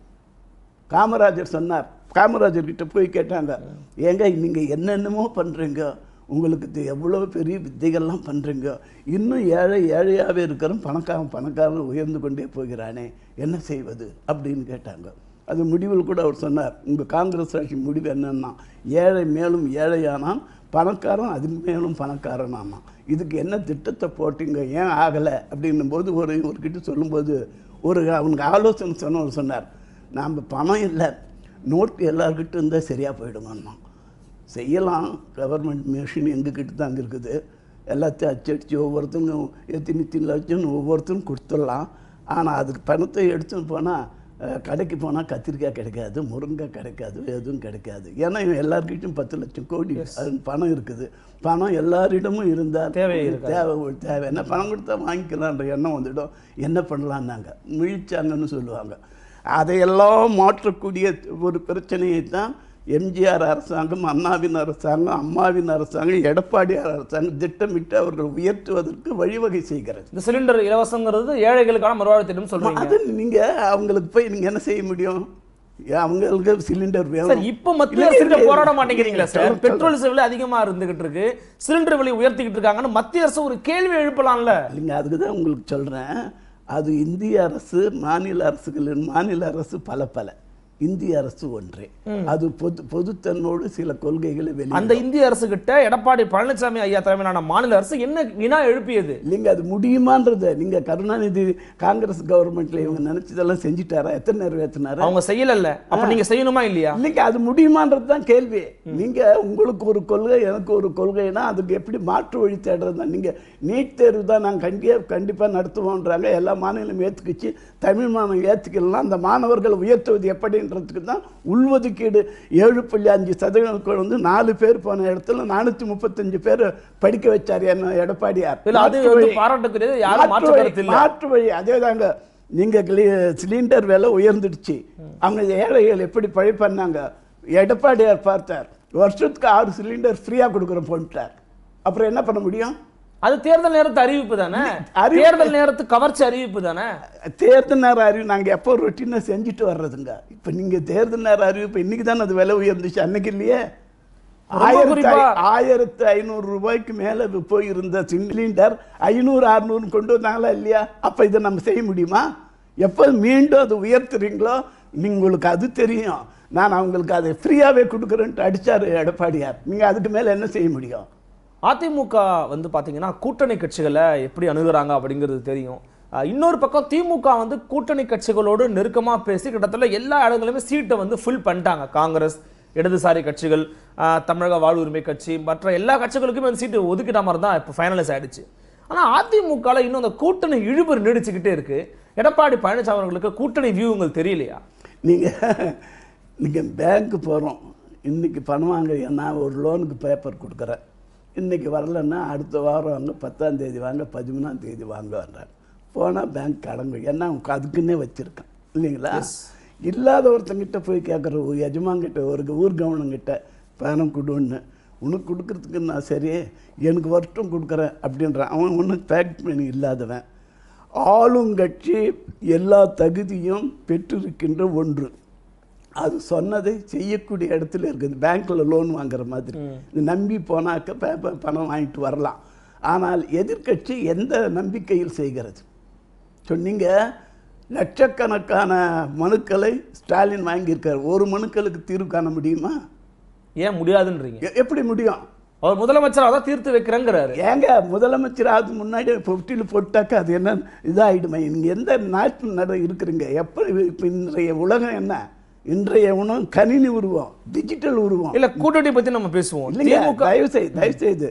காமராஜர் சொன்னார் காமராஜர் கிட்ட போய் கேட்டாங்க ஏங்க நீங்க என்னென்னமோ பண்றீங்க உங்களுக்கு இது எவ்வளோ பெரிய வித்தைகள்லாம் பண்றீங்க இன்னும் ஏழை ஏழையாகவே இருக்கிறோம் பணக்காரன் பணக்காரன் உயர்ந்து கொண்டே போகிறானே என்ன செய்வது அப்படின்னு கேட்டாங்க அது முடிவில் கூட அவர் சொன்னார் உங்கள் காங்கிரஸ் ஆட்சி முடிவு என்னன்னா ஏழை மேலும் ஏழையானான் பணக்காரன் அதன் மேலும் பணக்காரனானான் இதுக்கு என்ன திட்டத்தை போட்டீங்க ஏன் ஆகலை அப்படின்னும் போது ஒரு ஒருக்கிட்ட சொல்லும்போது ஒரு அவனுக்கு ஆலோசனை சொன்னவர் சொன்னார் நாம் பணம் இல்லை நோட்டு எல்லார்கிட்ட இருந்தால் சரியாக போயிடுமான்னா செய்யலாம் கவர்மெண்ட் மிஷின் எங்ககிட்ட தான் இருக்குது எல்லாத்தையும் அச்சடித்து ஒவ்வொருத்தரும் எத்தனை இத்தனை லட்சம் ஒவ்வொருத்தரும் கொடுத்துடலாம் ஆனால் அதுக்கு பணத்தை எடுத்துன்னு போனால் கடைக்கு போனால் கத்திரிக்காய் கிடைக்காது முருங்கைக்காய் கிடைக்காது எதுவும் கிடைக்காது ஏன்னா இவன் எல்லார்கிட்டையும் பத்து லட்சம் கோடி அது பணம் இருக்குது பணம் எல்லாரிடமும் இருந்தால் தேவை இருக்காது. தேவை தேவை என்ன பணம் கொடுத்தா வாங்கிக்கலான்ற எண்ணம் வந்துடும் என்ன பண்ணலான்னாங்க முழிச்சாங்கன்னு சொல்லுவாங்க அதையெல்லாம் மாற்றக்கூடிய ஒரு பிரச்சனையை தான் எம்ஜிஆர் அரசாங்கம் அண்ணாவின் அரசாங்கம் அம்மாவின் அரசாங்கம் எடப்பாடியார் அரசாங்கம் திட்டமிட்டு அவர்கள் உயர்த்துவதற்கு வழிவகை செய்கிறது இந்த சிலிண்டர் இலவசங்கிறது ஏழைகளுக்கான மறுவாழ்வு திட்டம் சொல்றீங்க அது நீங்க அவங்களுக்கு போய் நீங்க என்ன செய்ய முடியும் ஏன் அவங்களுக்கு சிலிண்டர் சார் வேணும் இப்ப மத்திய இல்ல, அரசு இல்ல, போராட இல்ல. மாட்டேங்கிறீங்களா சார் சொல்றேன், பெட்ரோல் விலை அதிகமா இருந்துகிட்டு இருக்கு சிலிண்டர் விலை உயர்த்திக்கிட்டு இருக்காங்கன்னு மத்திய அரசு ஒரு கேள்வி எழுப்பலாம்ல இல்லைங்க அதுக்கு தான் உங்களுக்கு சொல்கிறேன் அது இந்திய அரசு மாநில அரசுகளின் மாநில அரசு பல பல இந்திய அரசு ஒன்றே அது பொது பொதுத்தன்னோடு சில கொள்கைகளை அந்த வெளியே இந்திய அரசு கிட்ட எடப்பாடி பழனிசாமி ஐயா தலைமையிலான மாநில அரசு என்ன வினா எழுப்பியது இல்லைங்க அது முடியுமான்றத நீங்க கருணாநிதி காங்கிரஸ் கவர்மெண்ட்ல இவங்க நினைச்சதெல்லாம் செஞ்சுட்டாரா எத்தனை நிறைவேற்றினாரா அவங்க செய்யலல்ல அப்ப நீங்க செய்யணுமா இல்லையா இல்லைங்க அது முடியுமான்றது தான் கேள்வி நீங்க உங்களுக்கு ஒரு கொள்கை எனக்கு ஒரு கொள்கைனா அதுக்கு எப்படி மாற்று வழி தேடுறது தான் நீங்க நீட் தேர்வு தான் நாங்கள் கண்டியா கண்டிப்பா நடத்துவோன்றாங்க எல்லா மாநிலம் ஏத்துக்குச்சு தமிழ் மாநிலம் ஏத்துக்கலாம் அந்த மாணவர்கள் உயர்த்துவது எப்படின்றதுக்கு தான் உள்ஒதுக்கீடு ஏழு புள்ளி அஞ்சு சதவீதம் வந்து நாலு பேர் போன இடத்துல நானூத்தி முப்பத்தஞ்சு பேர் படிக்க வச்சார் என்ன எடப்பாடியார் இல்ல அது மாற்று வந்து வழி. பாராட்டுக்குரியது யாரும் மாற்று மாற்று கருத்து வழி இல்ல மாற்று வழி அதே தாங்க நீங்க கிளி- சிலிண்டர் விலை உயர்ந்துடுச்சு அவங்க ஏழைகள் எப்படி பழி பண்ணாங்க எடப்பாடியார் பார்த்தார் வருஷத்துக்கு ஆறு சிலிண்டர் ஃப்ரீயா கொடுக்குறோம் போட்டார் அப்புறம் என்ன பண்ண முடியும் அது தேர்தல் நேரத்து அறிவிப்பு தானே அறிவிப்பு- தேர்தல் நேரத்து கவர்ச்சி அறிவிப்பு தானே தேர்தல் நேர அறிவு நாங்க எப்போ ரொட்டீனாக செஞ்சுட்டு வர்றதுங்க இப்ப நீங்க தேர்தல் நேர அறிவிப்பு இன்னைக்கு தானே அது விலை உயர்ந்துச்சு அன்னைக்கு இல்லையே ரொம்ப ஆயிரத்தி குறிப்பா- ஐ- ஆயிரத்து ஐநூறு ரூபாய்க்கு மேல போயிருந்த சிலிண்டர் ஐநூறு அறுநூறு கொண்டு வந்தாங்களா இல்லையா அப்ப இதை நம்ம செய்ய முடியுமா எப்போ மீண்டும் அது உயர்த்துறீங்களோ நீங்க- உங்களுக்கு அது தெரியும் நான் அவங்களுக்கு அதை ஃப்ரீயாவே கொடுக்குறேன்ட்டு அடிச்சாரு எடப்பாடியார் நீங்க அதுக்கு மேல என்ன செய்ய முடியும் அதிமுக வந்து பாத்தீங்கன்னா கூட்டணி கட்சிகளை எப்படி அணுகுறாங்க அப்படிங்கிறது தெரியும் அஹ் இன்னொரு பக்கம் திமுக வந்து கூட்டணி கட்சிகளோடு நெருக்கமா பேசி கிட்டத்தட்ட எல்லா இடங்களுமே சீட்டை வந்து ஃபில் பண்ணிட்டாங்க காங்கிரஸ் இடதுசாரி கட்சிகள் அஹ் தமிழக வாழ்வுரிமை கட்சி மற்ற எல்லா கட்சிகளுக்குமே அந்த சீட்டு ஒதுக்கிட்ட மாதிரி தான் இப்போ ஃபைனலைஸ் ஆயிடுச்சு ஆனா அதிமுகல இன்னும் அந்த கூட்டணி இழுபறி நீடிச்சுக்கிட்டே இருக்கு எடப்பாடி பழனிசாமி அவர்களுக்கு கூட்டணி வியூ உங்களுக்கு தெரியலையா நீங்க நீங்க பேங்க் போறோம் இன்னைக்கு பணம் வாங்க நான் ஒரு லோனுக்கு பேப்பர் கொடுக்குறேன் இன்னைக்கு வரலன்னா அடுத்த வாரம் வாங்க பத்தாம் தேதி வாங்க பதிமூணாம் தேதி வாங்க வர்றாங்க போனால் பேங்க் கடங்கு ஏன்னா அவங்க அதுக்குன்னே வச்சுருக்கான் இல்லைங்களா இல்லாத ஒருத்தங்கிட்ட போய் கேட்குற ஒரு எஜமான்கிட்ட ஒரு ஊர் கவனங்கிட்ட பணம் கொடுன்னு உனக்கு கொடுக்கறதுக்கு நான் சரி எனக்கு வருஷம் கொடுக்குறேன் அப்படின்றான் அவன் ஒன்றும் பேக் பண்ணி இல்லாதவன் ஆளுங்கட்சி எல்லா தகுதியும் பெற்றிருக்கின்ற ஒன்று அது சொன்னதை செய்யக்கூடிய இடத்துல இருக்குது பேங்க்ல லோன் வாங்குற மாதிரி இது நம்பி போனாக்க ப- ப- பணம் வாங்கிட்டு வரலாம் ஆனால் எதிர்க்கட்சி எந்த நம்பிக்கையில் செய்கிறது சொன்னீங்க லட்சக்கணக்கான மனுக்களை ஸ்டாலின் வாங்கியிருக்கார் ஒரு மனுக்களுக்கு தீர்வு காண முடியுமா ஏன் முடியாதுன்றீங்க எ- எப்படி முடியும் அவர் முதலமைச்சர் அதான் தீர்த்து வைக்கிறேங்கிறாரு ஏங்க முதலமைச்சர் அது முன்னாடி பொட்டியில் போட்டாக்கா அது என்ன இதாகிடுமே நீங்கள் எந்த நாட்டில் நட இருக்கிறீங்க எப்போ இப்போ இன்றைய உலகம் என்ன இன்றைய உணவு கணினி உருவம் டிஜிட்டல் உருவம் இல்ல கூட்டணி பத்தி நம்ம பேசுவோம் இல்லைங்க திமுக தயவு செய்து தயவு செய்து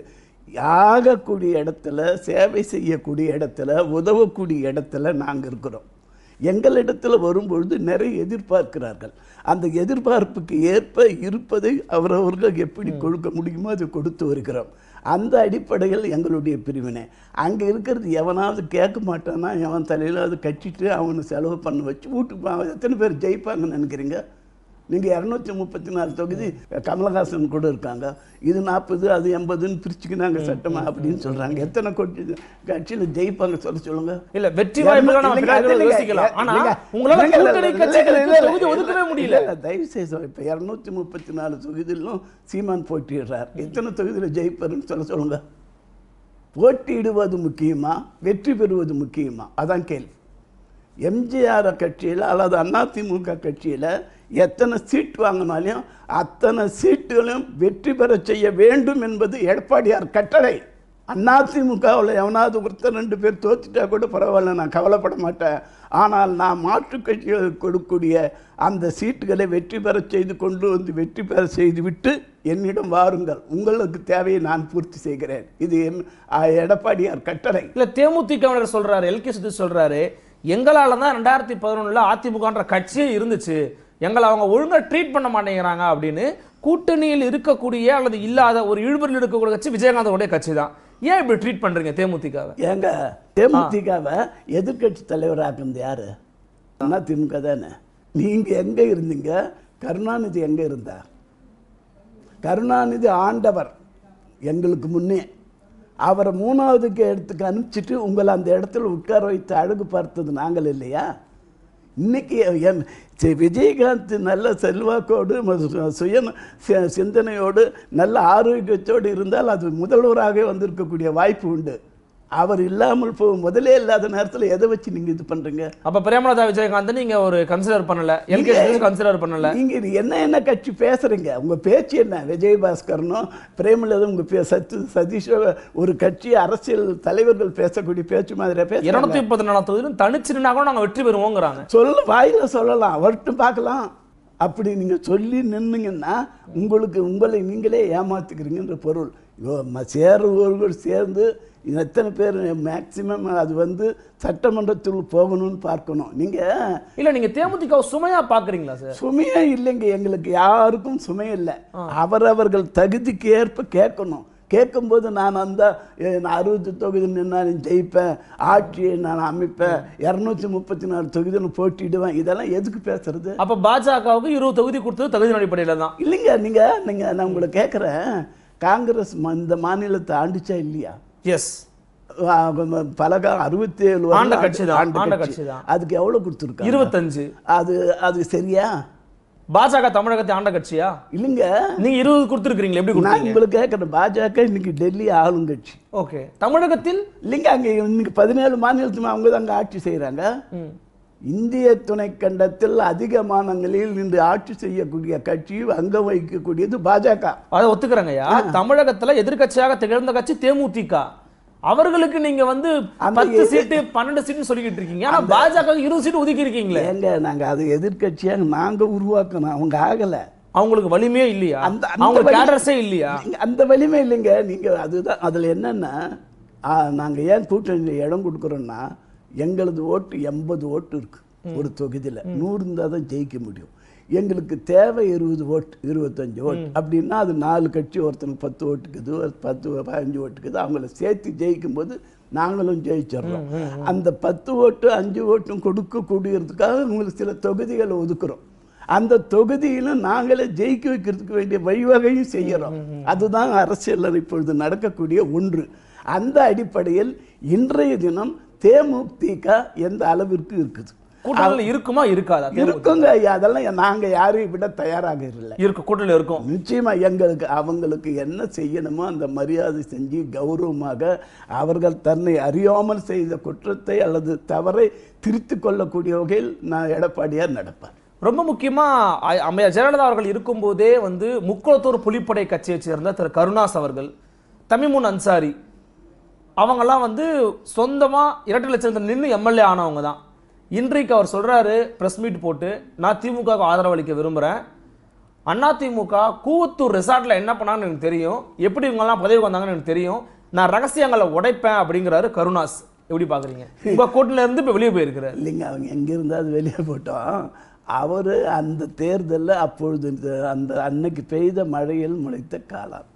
ஆகக்கூடிய இடத்துல சேவை செய்யக்கூடிய இடத்துல உதவக்கூடிய இடத்துல நாங்கள் இருக்கிறோம் எங்களிடத்தில் வரும்பொழுது நிறைய எதிர்பார்க்கிறார்கள் அந்த எதிர்பார்ப்புக்கு ஏற்ப இருப்பதை அவரவர்கள் எப்படி கொடுக்க முடியுமோ அதை கொடுத்து வருகிறோம் அந்த அடிப்படையில் எங்களுடைய பிரிவினை அங்கே இருக்கிறது எவனாவது கேட்க மாட்டானா எவன் தலையில் அது கட்டிட்டு அவனை செலவு பண்ண வச்சு வீட்டுக்கு போ- எத்தனை பேர் ஜெயிப்பாங்கன்னு நினைக்கிறீங்க நீங்கள் இரநூத்தி முப்பத்தி நாலு தொகுதி கமலஹாசன் கூட இருக்காங்க இது நாற்பது அது எண்பதுன்னு பிரிச்சுக்கினாங்க சட்டமா அப்படின்னு சொல்றாங்க எத்தனை கோடி கட்சியில் ஜெயிப்பாங்க சொல்ல சொல்லுங்க இல்ல வெற்றி வாய்ப்புகளை நம்ம இல்லைங்க, பின்னாடி இல்லைங்க, யோசிக்கலாம் ஆனா இல்லைங்க, உங்களால இல்லைங்க, கூட்டணி இல்லைங்க, கட்சிகளுக்கு இல்லைங்க, தொகுதி இல்லைங்க, ஒதுக்கவே முடியல இல்ல, தயவு செய்து சொல்றேன். இப்ப இருநூத்தி முப்பத்தி நாலு தொகுதியிலும் சீமான் போட்டியிடுறார் எத்தனை தொகுதியில் ஜெயிப்பாருன்னு சொல்ல சொல்லுங்க போட்டியிடுவது முக்கியமா வெற்றி பெறுவது முக்கியமா அதான் கேள்வி எம்ஜிஆர் கட்சியில் அல்லது அதிமுக கட்சியில் எத்தனை சீட் வாங்கினாலும் அத்தனை சீட்டுகளையும் வெற்றி பெற செய்ய வேண்டும் என்பது எடப்பாடியார் கட்டளை அதிமுகவில் எவனாவது ஒருத்தர் ரெண்டு பேர் தோத்துட்டா கூட பரவாயில்ல நான் கவலைப்பட மாட்டேன் ஆனால் நான் மாற்றுக் கட்சிகளுக்கு கொடுக்கக்கூடிய அந்த சீட்டுகளை வெற்றி பெற செய்து கொண்டு வந்து வெற்றி பெற செய்துவிட்டு என்னிடம் வாருங்கள் உங்களுக்கு தேவையை நான் பூர்த்தி செய்கிறேன் இது எம் ஆ, எடப்பாடியார் கட்டளை இல்ல தேமுதிகவினர் சொல்றாரு எல்கே சுதி சொல்றாரு எங்களால தான் ரெண்டாயிரத்தி பதினொன்னுல அதிமுகன்ற கட்சியே இருந்துச்சு எங்களை அவங்க ஒழுங்கா ட்ரீட் பண்ண மாட்டேங்கிறாங்க அப்படின்னு கூட்டணியில் இருக்கக்கூடிய அல்லது இல்லாத ஒரு இழுபறில் இருக்கக்கூடிய கட்சி விஜயகாந்தோடைய கட்சி தான் ஏன் இப்படி ட்ரீட் பண்றீங்க தேமுதிகவை ஏங்க தேமுதிகவை எதிர்க்கட்சி தலைவராக்குனது யாரு அண்ணா திமுக தானே நீங்க எங்க இருந்தீங்க கருணாநிதி எங்க இருந்தார் கருணாநிதி ஆண்டவர் எங்களுக்கு முன்னே அவரை மூணாவதுக்கு இடத்துக்கு அனுப்பிச்சிட்டு உங்களை அந்த இடத்துல உட்கார வைத்து அழகு பார்த்தது நாங்கள் இல்லையா இன்னைக்கு என் சி- விஜயகாந்த் நல்ல செல்வாக்கோடு ம- சு- சுய சி- சிந்தனையோடு நல்ல ஆரோக்கியத்தோடு இருந்தால் அது முதல்வராக வந்திருக்கக்கூடிய வாய்ப்பு உண்டு அவர் இல்லாமல் போ முதலே இல்லாத நேரத்தில் எதை வச்சு நீங்க இது பண்றீங்க அப்ப பிரேமலதா விஜயகாந்த் நீங்க ஒரு கன்சிடர் பண்ணல எல்கே சுதீஷ் கன்சிடர் பண்ணல நீங்க இது என்ன என்ன கட்சி பேசுறீங்க உங்க பேச்சு என்ன விஜயபாஸ்கரனும் பிரேமலதும் உங்க பே- சத்து சதீஷோ ஒரு கட்சி அரசியல் தலைவர்கள் பேசக்கூடிய பேச்சு மாதிரி பேசுறாங்க இருநூத்தி முப்பத்தி நாலாம் தொகுதியிலும் தனிச்சு நின்னா கூட நாங்க வெற்றி பெறுவோங்கிறாங்க சொல்ல வாயில சொல்லலாம் அவர்கிட்ட பார்க்கலாம் அப்படி நீங்க சொல்லி நின்னீங்கன்னா உங்களுக்கு உங்களை நீங்களே ஏமாத்துக்கிறீங்கன்ற பொருள் ஐயோ, ம- சேர்றவர்கள் சேர்ந்து எத்தனை பேர் மேக்சிமம் அது வந்து சட்டமன்றத்தில் போகணும்னு பார்க்கணும் நீங்க இல்ல நீங்க தேமுதிக சுமையா பாக்குறீங்களா சார் சுமையே இல்லைங்க எங்களுக்கு யாருக்கும் சுமை இல்லை அவரவர்கள் தகுதிக்கு ஏற்ப கேட்கணும் கேட்கும்போது நான் அந்த அஹ், நான் அறுபது தொகுதி நின்னாலும் ஜெயிப்பேன் ஆட்சியை நான் அமைப்பேன் இரநூத்தி முப்பத்தி நாலு தொகுதியில் போட்டிடுவேன் இதெல்லாம் எதுக்கு பேசுறது அப்ப பாஜகவுக்கு இருபது தொகுதி கொடுத்தது தகுதி அடிப்படையில தான் இல்லைங்க நீங்க நீங்க நான் உங்களை கேட்குறேன் காங்கிரஸ் ம- இந்த மாநிலத்தை ஆண்டுச்சா இல்லையா எஸ் ஆ, பல காலம் அறுபத்தி ஏழு ஆண்ட கட்சிதான், ஆண்ட கட்சிதான். அதுக்கு எவ்வளவு கொடுத்துருக்காங்க இருபத்தஞ்சு அது அது சரியா பாஜக தமிழகத்தை ஆண்ட கட்சியா இல்லைங்க நீங்க இருபது கொடுத்துருக்கீங்களா எப்படி நான் கொடுத்தீங்க உங்களுக்கு கேட்குறேன் பாஜக இன்னைக்கு டெல்லி ஆளுங்கட்சி ஓகே தமிழகத்தில் இல்லைங்க அங்க இன்னைக்கு பதினேழு மாநிலத்துமே அவங்க தான் அங்க ஆட்சி செய்றாங்க இந்திய துணைக்கண்டத்தில் அதிக மாநிலங்களில் இன்று ஆட்சி செய்யக்கூடிய கட்சி அங்க வைக்கக்கூடியது பாஜக அதை ஒத்துக்கிறேங்கய்யா தமிழகத்துல எதிர்க்கட்சியாக திகழ்ந்த கட்சி தேமுதிக அவர்களுக்கு நீங்க வந்து அந்த பத்து எதிர்- சீட்டு பன்னெண்டு சீட்டு சொல்லிக்கிட்டு இருக்கீங்க ஆனா பாஜக இருபது சீட்டு ஒதுக்கி இருக்கீங்களே ஏங்க நாங்க அது எதிர்க்கட்சியாக நாங்க உருவாக்கணும் அவங்க ஆகல அவங்களுக்கு வலிமையே இல்லையா அந்த அந்த அவங்க வலி- கேடர்ஸே இல்லையா நீங்க அந்த வலிமை இல்லைங்க நீங்க அதுதான் அதுல என்னன்னா ஆ, நாங்க ஏன் கூட்டணியில் இடம் கொடுக்குறோம்னா எங்களது ஓட்டு எண்பது ஓட்டு இருக்கு ஒரு தொகுதியில நூறு இருந்தால் தான் ஜெயிக்க முடியும் எங்களுக்கு தேவை இருபது ஓட் இருபத்தஞ்சு ஓட் அப்படின்னா அது நாலு கட்சி ஒருத்தனுக்கு பத்து ஓட்டுக்குது ஒரு பத்து பதினஞ்சு ஓட்டுக்குது அவங்கள சேர்த்து ஜெயிக்கும் போது நாங்களும் ஜெயிச்சிடுறோம் அந்த பத்து ஓட்டு அஞ்சு ஓட்டும் கொடுக்கக்கூடியதுக்காக உங்களுக்கு சில தொகுதிகளை ஒதுக்குறோம் அந்த தொகுதியிலும் நாங்களே ஜெயிக்க வைக்கிறதுக்கு வேண்டிய வழிவகையும் செய்யறோம் அதுதான் அரசியலில் இப்பொழுது நடக்கக்கூடிய ஒன்று அந்த அடிப்படையில் இன்றைய தினம் தேமுதிக எந்த அளவிற்கு இருக்குது கூட்டணியில் இருக்குமா இருக்காதா இருக்குங்க ஐயா அதெல்லாம் நாங்க யாரையும் விட தயாராக இல்லை இருக்கு கூட்டணியில் இருக்கும் நிச்சயமா எங்களுக்கு அவங்களுக்கு என்ன செய்யணுமோ அந்த மரியாதை செஞ்சு கௌரவமாக அவர்கள் தன்னை அறியாமல் செய்த குற்றத்தை அல்லது தவறை திருத்திக் கொள்ளக்கூடிய வகையில் நான் எடப்பாடியார் நடப்பேன் ரொம்ப முக்கியமா அ- அம்மையார் ஜெயலலிதா அவர்கள் இருக்கும்போதே வந்து முக்குளத்தூர் புலிப்படை கட்சியை சேர்ந்த திரு கருணாஸ் அவர்கள் தமிமுன் அன்சாரி அவங்கெல்லாம் வந்து சொந்தமா இரட்டை லட்சத்தில் நின்று எம்எல்ஏ ஆனவங்க தான் இன்றைக்கு அவர் சொல்றாரு பிரஸ் மீட் போட்டு நான் திமுகவுக்கு ஆதரவு அளிக்க விரும்புறேன் அண்ணா திமுக கூவத்தூர் ரெசார்ட்ல என்ன பண்ணாங்கன்னு எனக்கு தெரியும் எப்படி இவங்கெல்லாம் பதவிக்கு வந்தாங்கன்னு எனக்கு தெரியும் நான் ரகசியங்களை உடைப்பேன் அப்படிங்கிறாரு கருணாஸ் எப்படி பாக்குறீங்க உங்க கூட்டணில இருந்து இப்ப வெளியே போயிருக்கிறார் இல்லைங்க அவங்க எங்க இருந்தால் வெளியே போட்டோம் அவர் அந்த தேர்தலில் அப்பொழுது இந்த அந்த அன்னைக்கு பெய்த மழையில் முளைத்த காலம்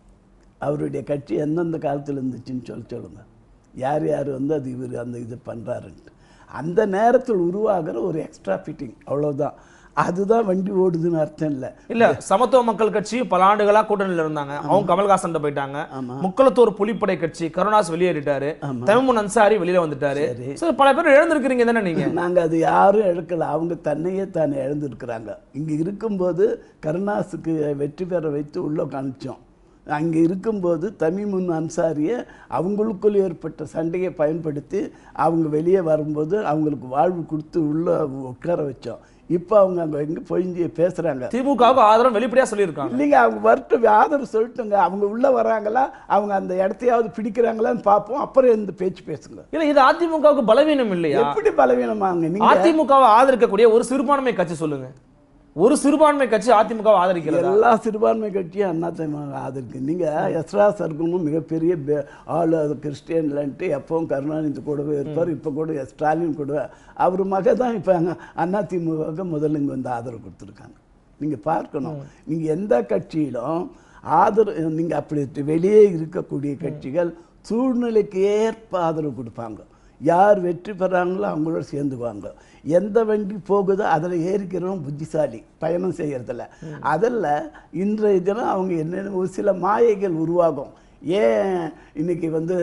அவருடைய கட்சி எந்தெந்த காலத்தில் இருந்துச்சுன்னு சொல்லி சொல்லுங்க யார் யார் வந்து அது இவர் அந்த இது பண்ணுறாருன்ட்டு அந்த நேரத்தில் உருவாகிற ஒரு எக்ஸ்ட்ரா ஃபிட்டிங் அவ்வளவுதான் அதுதான் வண்டி ஓடுதுன்னு அர்த்தம் இல்லை இல்ல சமத்துவ மக்கள் கட்சி பல ஆண்டுகளா கூட்டணியில இருந்தாங்க அவங்க கமல்ஹாசன் போயிட்டாங்க முக்களத்தூர் புலிப்படை கட்சி கருணாஸ் வெளியேறிட்டாரு தமிமுன் அன்சாரி வெளியில வந்துட்டாரு So, பல பேர் இழந்திருக்கிறீங்க தானே நீங்க நாங்க அது யாரும் இழக்கல அவங்க தன்னையே தானே இழந்திருக்கிறாங்க இங்க இருக்கும்போது கருணாஸுக்கு வெற்றி பெற வைத்து உள்ள காமிச்சோம் அங்கே இருக்கும்போது தமிமுன் அன்சாரியை அவங்களுக்குள் ஏற்பட்ட சண்டையை பயன்படுத்தி அவங்க வெளியே வரும்போது அவங்களுக்கு வாழ்வு கொடுத்து உள்ள உட்கார வச்சோம் இப்போ அவங்க அங்கே எங்கே பொழிஞ்சு பேசுகிறாங்க திமுகவுக்கு ஆதரவு வெளிப்படையா சொல்லியிருக்காங்க இல்லைங்க அவங்க வரட்டும் ஆதரவு சொல்லிட்டுங்க அவங்க உள்ள வராங்களா அவங்க அந்த இடத்தையாவது பிடிக்கிறாங்களான்னு பார்ப்போம் அப்புறம் இந்த பேச்சு பேசுங்க இல்ல இது அதிமுகவுக்கு பலவீனம் இல்லையா எப்படி பலவீனமாங்க நீங்க அதிமுகவை ஆதரிக்கக்கூடிய ஒரு சிறுபான்மை கட்சி சொல்லுங்க ஒரு சிறுபான்மை கட்சி அதிமுகவை ஆதரிக்கிறதா எல்லா சிறுபான்மை கட்சியும் அண்ணா திமுக ஆதரிக்கு நீங்க எஸ்ரா சர்க்குமும் மிகப்பெரிய பெ- ஆளு அது கிறிஸ்டியன்லன்ட்டு எப்பவும் கருணாநிதி கூடவே இருப்பார் இப்போ கூட எஸ் ஸ்டாலின் கூட அவர் மக தான் இப்போ அண்ணா திமுகவுக்கு முதல்ல இங்கே வந்து ஆதரவு கொடுத்துருக்காங்க நீங்க பார்க்கணும் நீங்க எந்த கட்சியிலும் ஆதரவு நீங்க அப்படி வெளியே இருக்கக்கூடிய கட்சிகள் சூழ்நிலைக்கு ஏற்ப ஆதரவு கொடுப்பாங்க யார் வெற்றி பெறாங்களோ அவங்களோட சேர்ந்துக்குவாங்க எந்த வண்டி போகுதோ அதில் ஏறிக்கிறவன் புத்திசாலி பயணம் செய்யறதில்ல அதில் இன்றைய தினம் அவங்க என்னென்ன ஒரு சில மாயைகள் உருவாகும் ஏன் இன்னைக்கு வந்து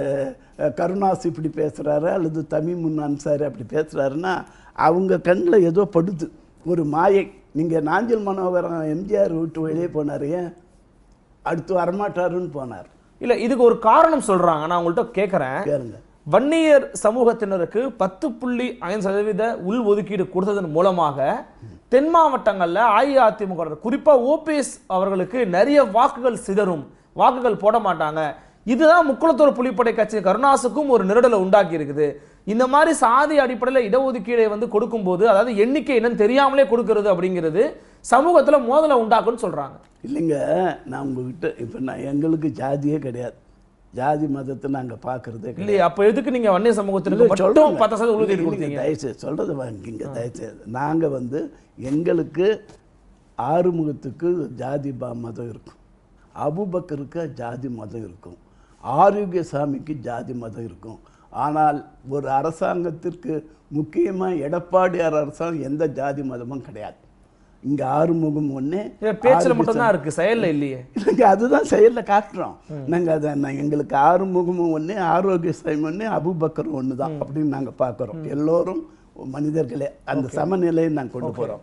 அஹ், கருணாஸ் இப்படி பேசுகிறாரு அல்லது தமிமுன் அன்சாரி அப்படி பேசுகிறாருன்னா அவங்க கண்ணில் ஏதோ படுது ஒரு மாயை நீங்கள் நாஞ்சில் மனோகரன் எம்ஜிஆர் விட்டு வெளியே போனார் ஏன் அடுத்து வரமாட்டாருன்னு போனார் இல்ல இதுக்கு ஒரு காரணம் சொல்றாங்க நான் உங்கள்கிட்ட கேக்குறேன் கேளுங்க வன்னியர் சமூகத்தினருக்கு பத்து புள்ளி ஐந்து சதவீத உள் ஒதுக்கீடு கொடுத்ததன் மூலமாக தென் மாவட்டங்கள்ல அஇஅதிமுக வினர், குறிப்பா ஓபிஎஸ் அவர்களுக்கு நிறைய வாக்குகள் சிதறும் வாக்குகள் போட மாட்டாங்க இதுதான் முக்குளத்தூர் புலிப்படை கட்சி கருணாசுக்கும் ஒரு நெருடலை உண்டாக்கி இருக்குது இந்த மாதிரி சாதி அடிப்படையில் இடஒதுக்கீடை வந்து கொடுக்கும்போது அதாவது எண்ணிக்கை என்னன்னு தெரியாமலே கொடுக்கிறது அப்படிங்கிறது சமூகத்துல மோதலை உண்டாக்குன்னு சொல்றாங்க இல்லைங்க நான் உங்ககிட்ட இப்போ நான் எங்களுக்கு ஜாதியே கிடையாது ஜாதி மதத்தை நாங்கள் பார்க்கறதே கிடையாது இல்லையா அப்ப எதுக்கு நீங்க வன்னிய சமூகத்திற்கு இல்லை, மட்டும் சொல்றேங்க. பத்து சதவீதம் உறுதி இல்லைங்க, கொடுத்தீங்க தயவுசெய்து சொல்றதை வாங்கிங்க தயவுசெய்து நாங்கள் வந்து எங்களுக்கு ஆறுமுகத்துக்கு ஜாதி பா மதம் இருக்கும் அபுபக்கருக்கு ஜாதி மதம் இருக்கும் ஆரோக்கியசாமிக்கு ஜாதி மதம் இருக்கும் ஆனால் ஒரு அரசாங்கத்திற்கு முக்கியமாக எடப்பாடியார் அரசாங்கம் எந்த ஜாதி மதமும் கிடையாது இங்கே ஆறுமுகம் ஒன்று இல்ல, பேச்சுல மட்டும்தான் இருக்கு செயல்ல இல்லையே இல்லைங்க அதுதான் செயலில் காட்டுறோம் நாங்கள் அதை நான் எங்களுக்கு ஆறுமுகமும் ஒன்று ஆரோக்கியசாமி ஒன்று அபுபக்கர் ஒன்று தான் அப்படின்னு நாங்கள் பார்க்குறோம் எல்லோரும் மனிதர்களே அந்த சமநிலையை நாங்கள் கொண்டு போகிறோம்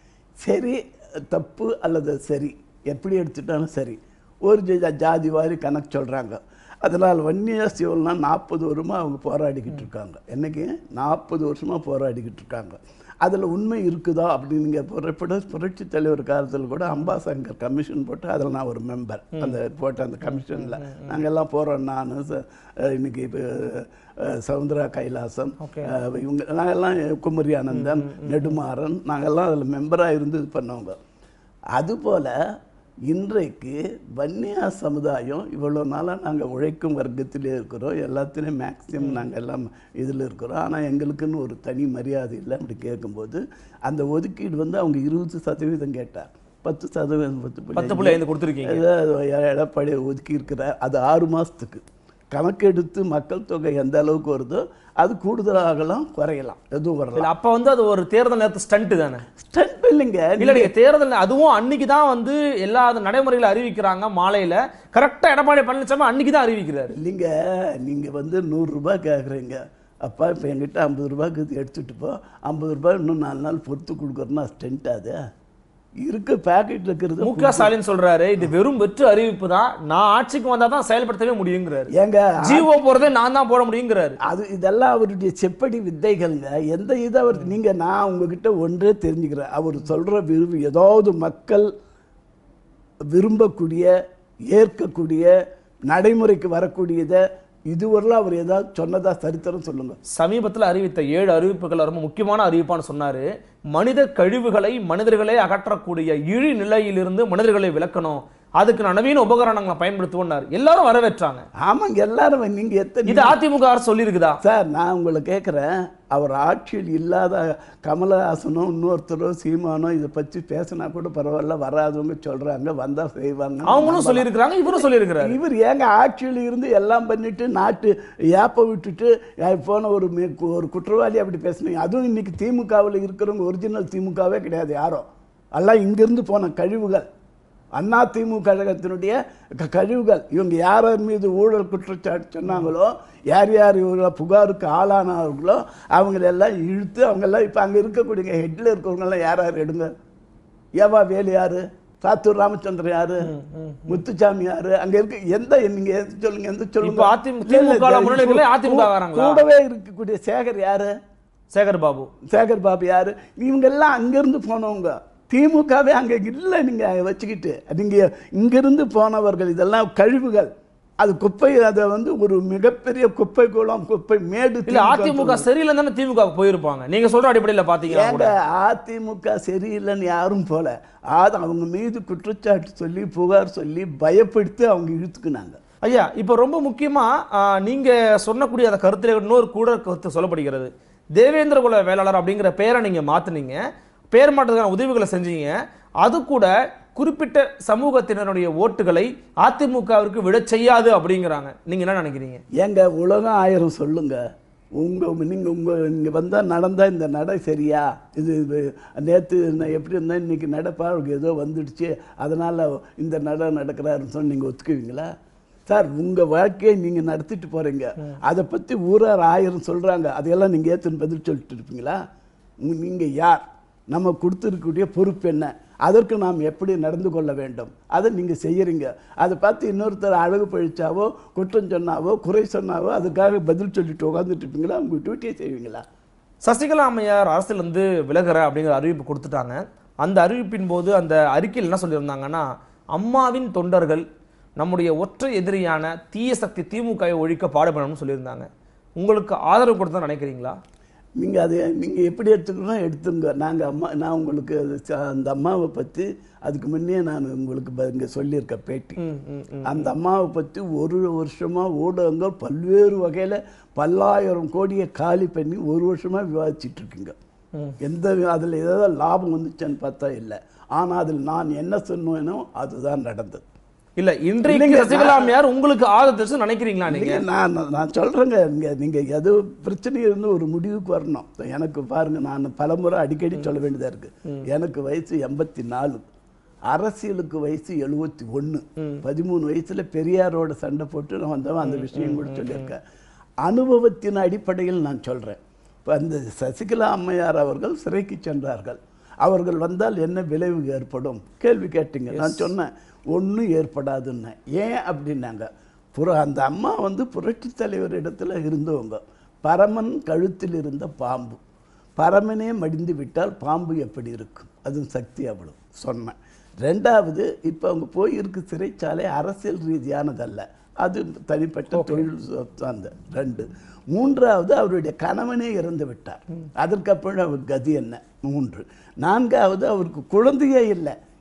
சரி தப்பு அல்லது சரி எப்படி எடுத்துட்டாலும் சரி ஒரு ஜா- ஜாதி வாரி கணக்கு சொல்கிறாங்க அதனால் வன்னிய சிவல்லாம் நாற்பது வருஷமாக அவங்க போராடிக்கிட்டு இருக்காங்க என்னைக்கு நாற்பது வருஷமாக போராடிக்கிட்டு இருக்காங்க அதில் உண்மை இருக்குதா அப்படின்னு நீங்கள் புறப்பட புரட்சி தலைவர் காலத்தில் கூட அம்பாசங்கர் கமிஷன் போட்டு அதில் நான் ஒரு மெம்பர் அந்த போட்ட அந்த கமிஷனில் நாங்கள் எல்லாம் போகிறோம் நான் ச- அஹ் இன்னைக்கு இப்போ அஹ் சவுந்தரா கைலாசம் அஹ் இவங்க நாங்கெல்லாம் குமரி ஆனந்தன் நெடுமாறன் நாங்கெல்லாம் அதில் மெம்பராக இருந்து இது பண்ணவங்க அதுபோல் இன்றைக்கு வன்னியா சமுதாயம் இவ்வளோ நாளாக நாங்கள் உழைக்கும் வர்க்கத்திலே இருக்கிறோம் எல்லாத்துலேயும் மேக்ஸிமம் நாங்கள் எல்லாம் இதில் இருக்கிறோம் ஆனால் எங்களுக்குன்னு ஒரு தனி மரியாதை இல்லை அப்படி கேட்கும்போது அந்த ஒதுக்கீடு வந்து அவங்க இருபது சதவீதம் கேட்டார் பத்து சதவீதம் பத்து பத்து புள்ளி ஐந்து கொடுத்துருக்கீங்க ஏதோ எடப்பாடி ஒதுக்கி இருக்கிறார் அது ஆறு மாதத்துக்கு கணக்கெடுத்து மக்கள் தொகை எந்த அளவுக்கு வருதோ அது கூடுதலாகலாம் குறையலாம் எதுவும் வரலாம் இல்ல அப்ப வந்து அது ஒரு தேர்தல் நேரத்து ஸ்டண்ட் தானே ஸ்டண்ட் இல்லைங்க இல்ல நீங்க தேர்தல் அதுவும் அன்னைக்கு தான் வந்து எல்லா நடைமுறைகளை அறிவிக்கிறாங்க மாலையில கரெக்டா எடப்பாடி பழனிசாமி அன்னைக்கு தான் அறிவிக்கிறாரு இல்லைங்க நீங்கள் வந்து நூறுரூபா கேட்குறீங்க அப்பா இப்போ என்கிட்ட ஐம்பது ரூபாய்க்கு இது எடுத்துகிட்டு போ ஐம்பது ரூபாய் இன்னும் நாலு நாள் பொறுத்து கொடுக்குறேன்னா ஸ்டென்ட் அது இருக்க பேக்கெட்டில் இருக்கிறது மு க ஸ்டாலின் சொல்றாரு இது வெறும் வெற்று அறிவிப்பு தான் நான் ஆட்சிக்கு வந்தா தான் செயல்படுத்தவே முடியுங்கிறாரு ஏங்க ஜிஓ போறதே நான் தான் போட முடியுங்கிறாரு அது இதெல்லாம் அவருடைய செப்படி வித்தைகள்ங்க எந்த இது அவர் நீங்க நான் உங்ககிட்ட ஒன்றே தெரிஞ்சுக்கிறேன் அவர் சொல்ற விரும்பி ஏதாவது மக்கள் விரும்பக்கூடிய ஏற்கக்கூடிய நடைமுறைக்கு வரக்கூடியதை இதுவரையிலும் அவர் ஏதாவது சொன்னதா சரித்திரம் சொல்லுங்க சமீபத்தில் அறிவித்த ஏழு அறிவிப்புகள் ரொம்ப முக்கியமான அறிவிப்பான்னு சொன்னாரு மனித கழிவுகளை மனிதர்களே அகற்றக்கூடிய இழி நிலையிலிருந்து மனிதர்களை விளக்கணும் அதுக்கு நான் நவீன உபகரணங்களை பயன்படுத்துவோம்னாரு எல்லாரும் வரவேற்றாங்க ஆமாங்க எல்லாரும் நீங்க எத்தனை இது அதிமுக அரசு சொல்லியிருக்குதா சார் நான் உங்களை கேட்குறேன் அவர் ஆட்சியில் இல்லாத கமலஹாசனோ இன்னொருத்தரோ சீமானோ இதை பற்றி பேசினா கூட பரவாயில்ல வராதவங்க சொல்றாங்க வந்தா செய்வாங்க அவங்களும் சொல்லியிருக்கிறாங்க இவரும் சொல்லியிருக்கிறாரு இவர் ஏங்க ஆட்சியில் இருந்து எல்லாம் பண்ணிட்டு நாட்டு ஏப்ப விட்டுட்டு அஹ், போன ஒரு மி- ஒரு குற்றவாளி அப்படி பேசுனீங்க அதுவும் இன்னைக்கு திமுகவில் இருக்கிறவங்க ஒரிஜினல் திமுகவே கிடையாது யாரும் எல்லாம் இங்கிருந்து போன கழிவுகள் அண்ணா திமுக கழகத்தினுடைய க- கழிவுகள் இவங்க யார் யார் மீது ஊழல் குற்றச்சாட்டு சொன்னாங்களோ யார் யார் இவங்க புகாருக்கு ஆளானார்களோ அவங்களெல்லாம் இழுத்து அவங்கெல்லாம் இப்போ அங்கே இருக்கக்கூடிய ஹெட்டில் இருக்கிறவங்கெல்லாம் யார் யார் எடுங்க ஏவா வேலு யாரு சாத்தூர் ராமச்சந்திரன் யாரு முத்துசாமி யாரு அங்க இருக்கு எந்த நீங்க எந்த சொல்லுங்க எந்த சொல்லுங்க இப்ப அதிமுக இல்ல, இல்ல, திமுக முன்னணிகளே கூட- அதிமுக காரங்களா? கூடவே இருக்கக்கூடிய சேகர் யாரு சேகர் பாபு சேகர் பாபு யாரு இவங்க எல்லாம் அங்கிருந்து போனவங்க திமுகவே அங்க இல்ல நீங்க வச்சுக்கிட்டு நீங்க இங்கிருந்து போனவர்கள் இதெல்லாம் கழிவுகள் அது குப்பை அதை வந்து ஒரு மிகப்பெரிய குப்பை குளம் குப்பை மேடு இல்ல அதிமுக சரியில்லைன்னு தானே திமுக க்கு போயிருப்பாங்க நீங்க சொல்ற அடிப்படையில பாத்தீங்கன்னா ஏங்க கூட. அதிமுக சரியில்லைன்னு யாரும் போல அது அவங்க மீது குற்றச்சாட்டு சொல்லி புகார் சொல்லி பயப்படுத்தி அவங்க இழுத்துக்குனாங்க ஐயா இப்போ ரொம்ப முக்கியமா ஆ, நீங்க சொன்னக்கூடிய அந்த கருத்துல இன்னொரு கூட கருத்து சொல்லப்படுகிறது தேவேந்திர குல வேளாளர் அப்படிங்கிற பேரை நீங்க மாத்துனீங்க பேர் மாற்றத்துக்கான உதவிகளை செஞ்சீங்க அது கூட குறிப்பிட்ட சமூகத்தினருடைய ஓட்டுகளை அதிமுகவிற்கு விட செய்யாது அப்படிங்கிறாங்க நீங்க என்ன நினைக்கிறீங்க ஏங்க உலகம் ஆயிரம் சொல்லுங்க உங்க நீங்க உங்க இங்க வந்தா நடந்தா இந்த நடை சரியா இது இது நேத்து நான் எப்படி இருந்தா இன்னைக்கு நடப்பா அவருக்கு ஏதோ வந்துடுச்சு அதனால இந்த நடை நடக்கிறாருன்னு சொல்லி நீங்க ஒத்துக்குவீங்களா சார் உங்க வாழ்க்கையை நீங்க நடத்திட்டு போறீங்க அதை பத்தி ஊரார் ஆயிரம் சொல்றாங்க அதையெல்லாம் நீங்க ஏத்துன்னு பதில் சொல்லிட்டு இருப்பீங்களா உங்க- நீங்க யார் நம்ம கொடுத்துருக்கக்கூடிய பொறுப்பு என்ன அதற்கு நாம் எப்படி நடந்து கொள்ள வேண்டும் அதை நீங்கள் செய்யறீங்க அதை பார்த்து இன்னொருத்தர் அழகு பழிச்சாவோ குற்றம் சொன்னாவோ குறை சொன்னாவோ அதுக்காக பதில் சொல்லிட்டு உட்காந்துட்டு இருப்பீங்களா உங்கள் டியூட்டியை செய்வீங்களா சசிகலா அம்மையார் அரசியல் வந்து விலகுற அப்படிங்கிற அறிவிப்பு கொடுத்துட்டாங்க அந்த அறிவிப்பின் போது அந்த அறிக்கையில் என்ன சொல்லியிருந்தாங்கன்னா அம்மாவின் தொண்டர்கள் நம்முடைய ஒற்றை எதிரியான தீய சக்தி திமுகவை ஒழிக்க பாடுபடணும்னு சொல்லியிருந்தாங்க உங்களுக்கு ஆதரவு கொடுத்தா நினைக்கிறீங்களா நீங்கள் அதை நீங்கள் எப்படி எடுத்துக்கணும் எடுத்துங்க நாங்கள் அம்மா நான் உங்களுக்கு அது ச- அந்த அம்மாவை பற்றி அதுக்கு முன்னே நான் உங்களுக்கு ப- இங்க சொல்லியிருக்கேன் பேட்டி அந்த அம்மாவை பற்றி ஒரு வருஷமாக ஊடகங்கள் பல்வேறு வகையில் பல்லாயிரம் கோடியை காலி பண்ணி ஒரு வருஷமாக விவாதிச்சிட்டு இருக்குங்க எந்த அதில் ஏதாவது லாபம் வந்துச்சான்னு பார்த்தா இல்லை ஆனால் அதில் நான் என்ன சொன்னேனோ அதுதான் நடந்தது இல்ல இன்றைக்கு இல்லைங்க, சசிகலா அம்மையார் உங்களுக்கு ஆதரவு தெரிவிச்சு நினைக்கிறீங்களா நீங்க இல்லைங்க, நான் நான் நான் சொல்கிறேங்க இங்கே நீங்கள் எது பிரச்சனை இருந்து ஒரு முடிவுக்கு வரணும் எனக்கு பாருங்க நான் பலமுறை அடிக்கடி சொல்ல வேண்டியதாக இருக்கு எனக்கு வயசு எண்பத்தி நாலு அரசியலுக்கு வயசு எழுபத்தி ஒன்று பதிமூணு வயசுல பெரியாரோட சண்டை போட்டு நான் வந்தவன் அந்த விஷயம் கூட சொல்லியிருக்கேன் அனுபவத்தின் அடிப்படையில் நான் சொல்கிறேன் இப்போ அந்த சசிகலா அம்மையார் அவர்கள் சிறைக்கு சென்றார்கள் அவர்கள் வந்தால் என்ன விளைவு ஏற்படும் கேள்வி கேட்டீங்க நான் சொன்னேன் ஒன்றும் ஏற்படாதுன்னு ஏன் அப்படின்னாங்க புற அந்த அம்மா வந்து புரட்சி தலைவர் இடத்துல இருந்தவங்க பரமன் கழுத்தில் இருந்த பாம்பு பரமனே மடிந்து விட்டால் பாம்பு எப்படி இருக்கும் அதுவும் சக்தி அவ்வளவு சொன்னேன் ரெண்டாவது இப்போ அவங்க போயிருக்கு சிறைச்சாலை அரசியல் ரீதியானதல்ல அது தனிப்பட்ட தொழில் சார்ந்த ரெண்டு மூன்றாவது அவருடைய கணவனே இறந்து விட்டார் அதற்கப்புறம் அவர் கதி என்ன மூன்று நான்காவது அவருக்கு குழந்தையே இல்லை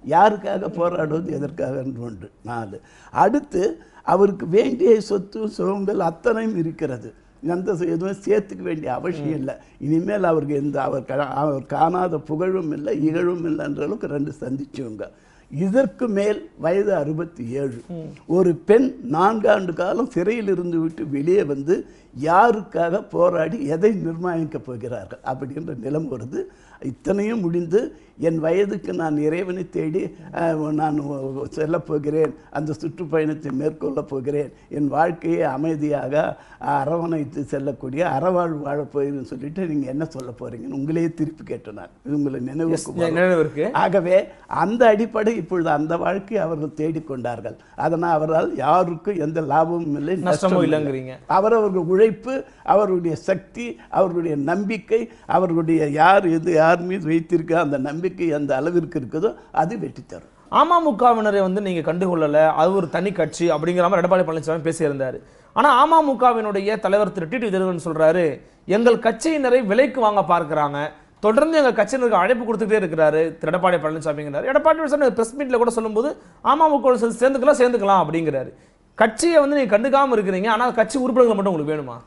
யாருக்காக போராடுவது எதற்காக என்று ஒன்று நாலு அடுத்து அவருக்கு வேண்டிய சொத்து சுகங்கள் அத்தனையும் இருக்கிறது எந்த ச- எதுவும் சேர்த்துக்க வேண்டிய அவசியம் இல்லை இனிமேல் அவருக்கு எந்த அவர் கா- அவர் காணாத புகழும் இல்லை இகழும் இல்லைன்ற அளவுக்கு ரெண்டு சந்திச்சவங்க இதற்கு மேல் வயது அறுபத்தி ஏழு ஒரு பெண் நான்காண்டு காலம் சிறையில் இருந்து விட்டு வெளியே வந்து யாருக்காக போராடி எதை நிர்ணயிக்கப் போகிறார்கள் அப்படின்ற நிலம் வருது இத்தனையும் முடிந்து என் வயதுக்கு நான் இறைவனை தேடி அஹ், நான் செல்லப் போகிறேன் அந்த சுற்றுப்பயணத்தை மேற்கொள்ளப் போகிறேன் என் வாழ்க்கையை அமைதியாக அரவணைத்து செல்லக்கூடிய அறவாழ்வு வாழப் போகிறேன்னு சொல்லிட்டு நீங்கள் என்ன சொல்ல போறீங்கன்னு உங்களையே திருப்பி கேட்டேன் நான் இது உங்களை நினைவுக்கு வரும். நினைவு இருக்கு ஆகவே அந்த அடிப்படை இப்பொழுது அந்த வாழ்க்கையை அவர்கள் தேடிக்கொண்டார்கள் அதனால் அவரால் யாருக்கும் எந்த லாபமும் இல்லை நஷ்டமும் நஷ்டமும் இல்லை. இல்லைங்கிறீங்க. அவரவர்கள் உழைப்பு அவர்களுடைய சக்தி அவர்களுடைய நம்பிக்கை அவர்களுடைய யார் எது யார் மீது வைத்திருக்க அந்த நம்பிக்கை எந்த அளவிற்கு இருக்குதோ அது வெற்றி தரும் அமமுகவினரை வந்து நீங்க கண்டுகொள்ளல அது ஒரு தனி கட்சி அப்படிங்கிற மாதிரி எடப்பாடி பழனிசாமி பேசியிருந்தாரு ஆனா அமமுகவினுடைய தலைவர் திரு டிடி தினகரன் சொல்றாரு எங்கள் கட்சியினரை விலைக்கு வாங்க பார்க்கறாங்க தொடர்ந்து எங்க கட்சியினருக்கு அழைப்பு கொடுத்துட்டே இருக்கிறாரு திரு எடப்பாடி பழனிசாமிங்கிறாரு எடப்பாடி பழனிசாமி பிரஸ் மீட்ல கூட சொல்லும்போது அமமுக வோட சேர்ந்து- சேர்ந்துக்கலாம் சேர்ந்துக்கலாம் அப்படிங்கிறாரு கட்சியை வந்து நீங்க கண்டுக்காம இருக்கிறீங்க ஆனா கட்சி உறுப்பினர்கள் மட்டும் உங்களுக்கு வேணுமா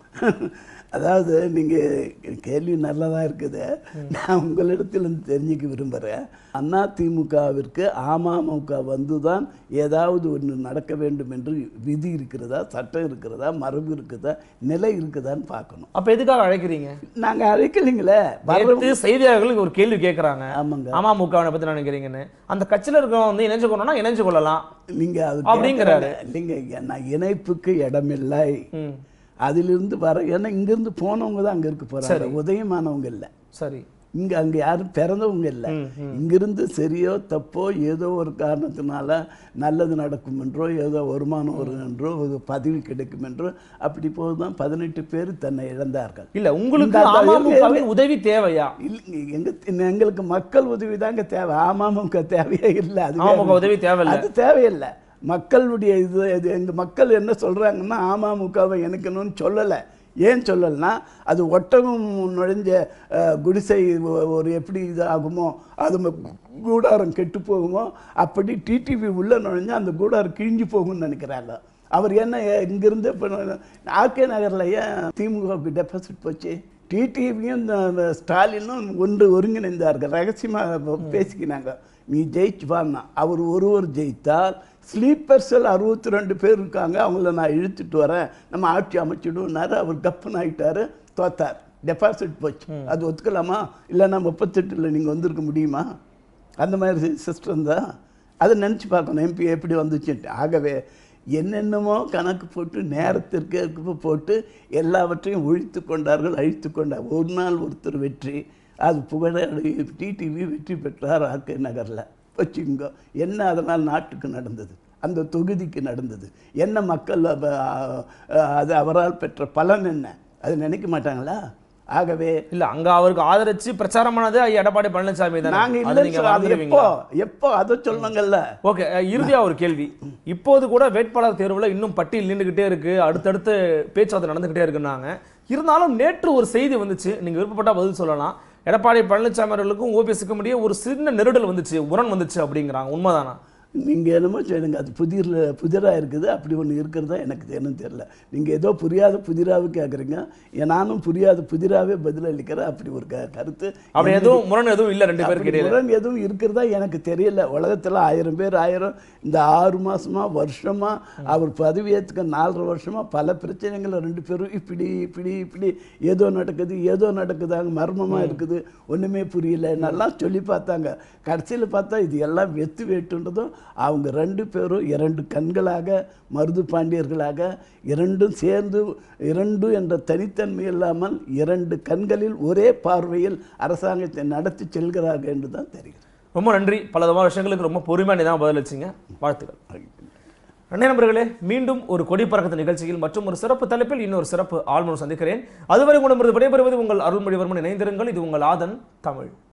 அதாவது நீங்கள் கேள்வி நல்லதா இருக்குது நான் உங்களிடத்திலிருந்து தெரிஞ்சுக்க விரும்புகிறேன் அண்ணா திமுகவிற்கு அமமுக வந்துதான் ஏதாவது ஒன்று நடக்க வேண்டும் என்று விதி இருக்கிறதா சட்டம் இருக்கிறதா மரபு இருக்குதா நிலை இருக்குதான்னு பார்க்கணும் அப்ப எதுக்காக அழைக்கிறீங்க நாங்கள் அழைக்கலைங்களே வர்ற நேத்து செய்தியாளர்களுக்கு ஒரு கேள்வி கேட்கறாங்க ஆமாங்க. அமமுகவை பத்தி நான் நினைக்கிறீங்கன்னு அந்த கட்சியில இருக்கவங்க வந்து இணைஞ்சு கொள்ளணும்னா இணைஞ்சு கொள்ளலாம் நீங்க அது அப்படிங்கிறாரு. கேட்கல. இல்லைங்க நான் இணைப்புக்கு இடமில்லை ம். அதிலிருந்து வர ஏன்னா இங்கிருந்து போனவங்க தான் அங்க இருக்க போறாங்க உதயமானவங்க இல்லை சரி இங்க அங்க யாரும் பிறந்தவங்க இல்லை இங்கிருந்து சரியோ தப்போ ஏதோ ஒரு காரணத்தினால நல்லது நடக்கும் என்றோ ஏதோ வருமானம் வரும் என்றோ ஒரு பதவி கிடைக்கும் என்றோ அப்படி போதுதான் பதினெட்டு பேர் தன்னை இழந்தார்கள் இல்ல உங்களுக்கு இந்த- அமமுகவின் உதவி தேவையா இல்லைங்க எங்க எங்களுக்கு மக்கள் உதவி தாங்க தேவை அமமுக தேவையே இல்லை அது அமமுக வேற. உதவி தேவையில்ல. அது தேவையில்லை மக்களுடைய இது இது எங்க மக்கள் என்ன சொல்றாங்கன்னா அமமுகவை இணைக்கணும்னு சொல்லலை ஏன் சொல்லலைன்னா அது ஒட்டகம் நுழைஞ்ச அஹ், குடிசை ஒ- ஒரு எப்படி இது ஆகுமோ அது ம- கூடாரம் கெட்டு போகுமோ அப்படி டிடிவி உள்ள நுழைஞ்சா அந்த கூடாரம் கிழிஞ்சு போகும்னு நினைக்கிறாங்க அவர் என்ன ஏ- இங்கிருந்து இப்போ ஆர்கே நகரில் ஏன் திமுகவுக்கு டெபாசிட் போச்சு டிடிவியும் ஸ்டாலினும் ஒன்று ஒருங்கிணைந்தார்கள் ரகசியமாக பேசிக்கினாங்க நீ ஜெயிச்சு வான்னா அவர் ஒருவர் ஜெயித்தால் ஸ்லீப்பர் செல் அறுபத்தி ரெண்டு பேர் இருக்காங்க அவங்கள நான் இழுத்துட்டு வரேன் நம்ம ஆட்சி அமைச்சிடுவோம்னாரு அவர் கப்பன் ஆயிட்டாரு தோத்தார் டெபாசிட் போச்சு அது ஒத்துக்கலாமா இல்லைன்னா முப்பத்தெட்டில் நீங்கள் வந்திருக்க முடியுமா அந்த மாதிரி சிஸ்டம் தான் அதை நினச்சி பார்க்கணும் எம்பி எப்படி வந்துச்சுன்ட்டு ஆகவே என்னென்னமோ கணக்கு போட்டு நேரத்திற்கு ஏற்ப போட்டு எல்லாவற்றையும் ஒழித்து கொண்டார்கள் அழித்து கொண்டார் ஒரு நாள் ஒருத்தர் வெற்றி அது புகழ டிடிவி வெற்றி பெற்றார் ஆர்கே நகரில் வச்சுக்கோங்க என்ன அதனால் நாட்டுக்கு நடந்தது அந்த தொகுதிக்கு நடந்தது என்ன மக்கள் அவ- அ- அது அவரால் பெற்ற பலன் என்ன அது நினைக்க மாட்டாங்களா ஆகவே இல்ல அங்க அவருக்கு ஆதரிச்சு பிரச்சாரம் பண்ணது ஐயா எடப்பாடி பழனிசாமி தானே நாங்க அது இல்லைன்னு நீங்க சொல்ல- அது எப்போ மறந்துடுவீங்களா? எப்போ அதை சொல்லணுங்கல்ல ஓகே அஹ், இறுதியா ஒரு கேள்வி இப்போது கூட வேட்பாளர் தேர்வுல இன்னும் பட்டியல் நின்றுகிட்டே இருக்கு அடுத்தடுத்து பேச்சுவார்த்தை நடந்துகிட்டே இருக்குன்னாங்க இருந்தாலும் நேற்று ஒரு செய்தி வந்துச்சு நீங்க விருப்பப்பட்டா பதில் சொல்லலாம் எடப்பாடி பழனிசாமி அவர்களுக்கும் ஓபிஎஸ்க்கும் இடையே ஒரு சின்ன நெருடல் வந்துச்சு உரன் வந்துச்சு அப்படிங்கிறாங்க உண்மைதானா நீங்கள் என்னமோ சொல்லுங்க அது புதிரில் புதிராக இருக்குது அப்படி ஒன்று இருக்கிறதா எனக்கு என்னன்னு தெரியல நீங்கள் ஏதோ புரியாத புதிராவே கேட்குறீங்க நானும் புரியாத புதிராவே பதிலளிக்கிறேன் அப்படி ஒரு க கருத்து அப்படி எனக்கு- எதுவும் முரண் எதுவும் இல்ல ரெண்டு பேருக்கு அப்படி இடையில முரண் எதுவும் இருக்கிறதா எனக்கு தெரியல உலகத்தில் ஆயிரம் பேர் ஆயிரம் இந்த ஆறு மாசமா வருஷமா அவர் பதவியேற்றுக்க நாலரை வருஷமா பல பிரச்சனைகள் ரெண்டு பேரும் இப்படி இப்படி இப்படி ஏதோ நடக்குது ஏதோ நடக்குதாங்க மர்மமா இருக்குது ஒண்ணுமே புரியல என்னெல்லாம் சொல்லி பார்த்தாங்க கடைசியில் பார்த்தா இது எல்லாம் வெத்து வேட்டுன்றதும் அவங்க ரெண்டு பேரும் இரண்டு கண்களாக மருது பாண்டியர்களாக இரண்டும் சேர்ந்து இரண்டு என்ற தனித்தன்மை இல்லாமல் இரண்டு கண்களில் ஒரே பார்வையில் அரசாங்கத்தை நடத்தி செல்கிறார்கள் என்று தான் தெரிகிறது ரொம்ப நன்றி பல விதமான விஷயங்களுக்கு ரொம்ப பொறுமையா தான் பதிலளிச்சிங்க வாழ்த்துக்கள் அண்ணே நண்பர்களே மீண்டும் ஒரு கொடி பறக்கத்து நிகழ்ச்சியில் மற்றும் ஒரு சிறப்பு தலைப்பில் இன்னொரு சிறப்பு ஆழ்மனம் சந்திக்கிறேன் அதுவரை உங்களிடமிருந்து விடைபெறுவது உங்கள் அருள்மொழிவர்மன் இணைந்திருங்கள் இது உங்கள் ஆதன் தமிழ்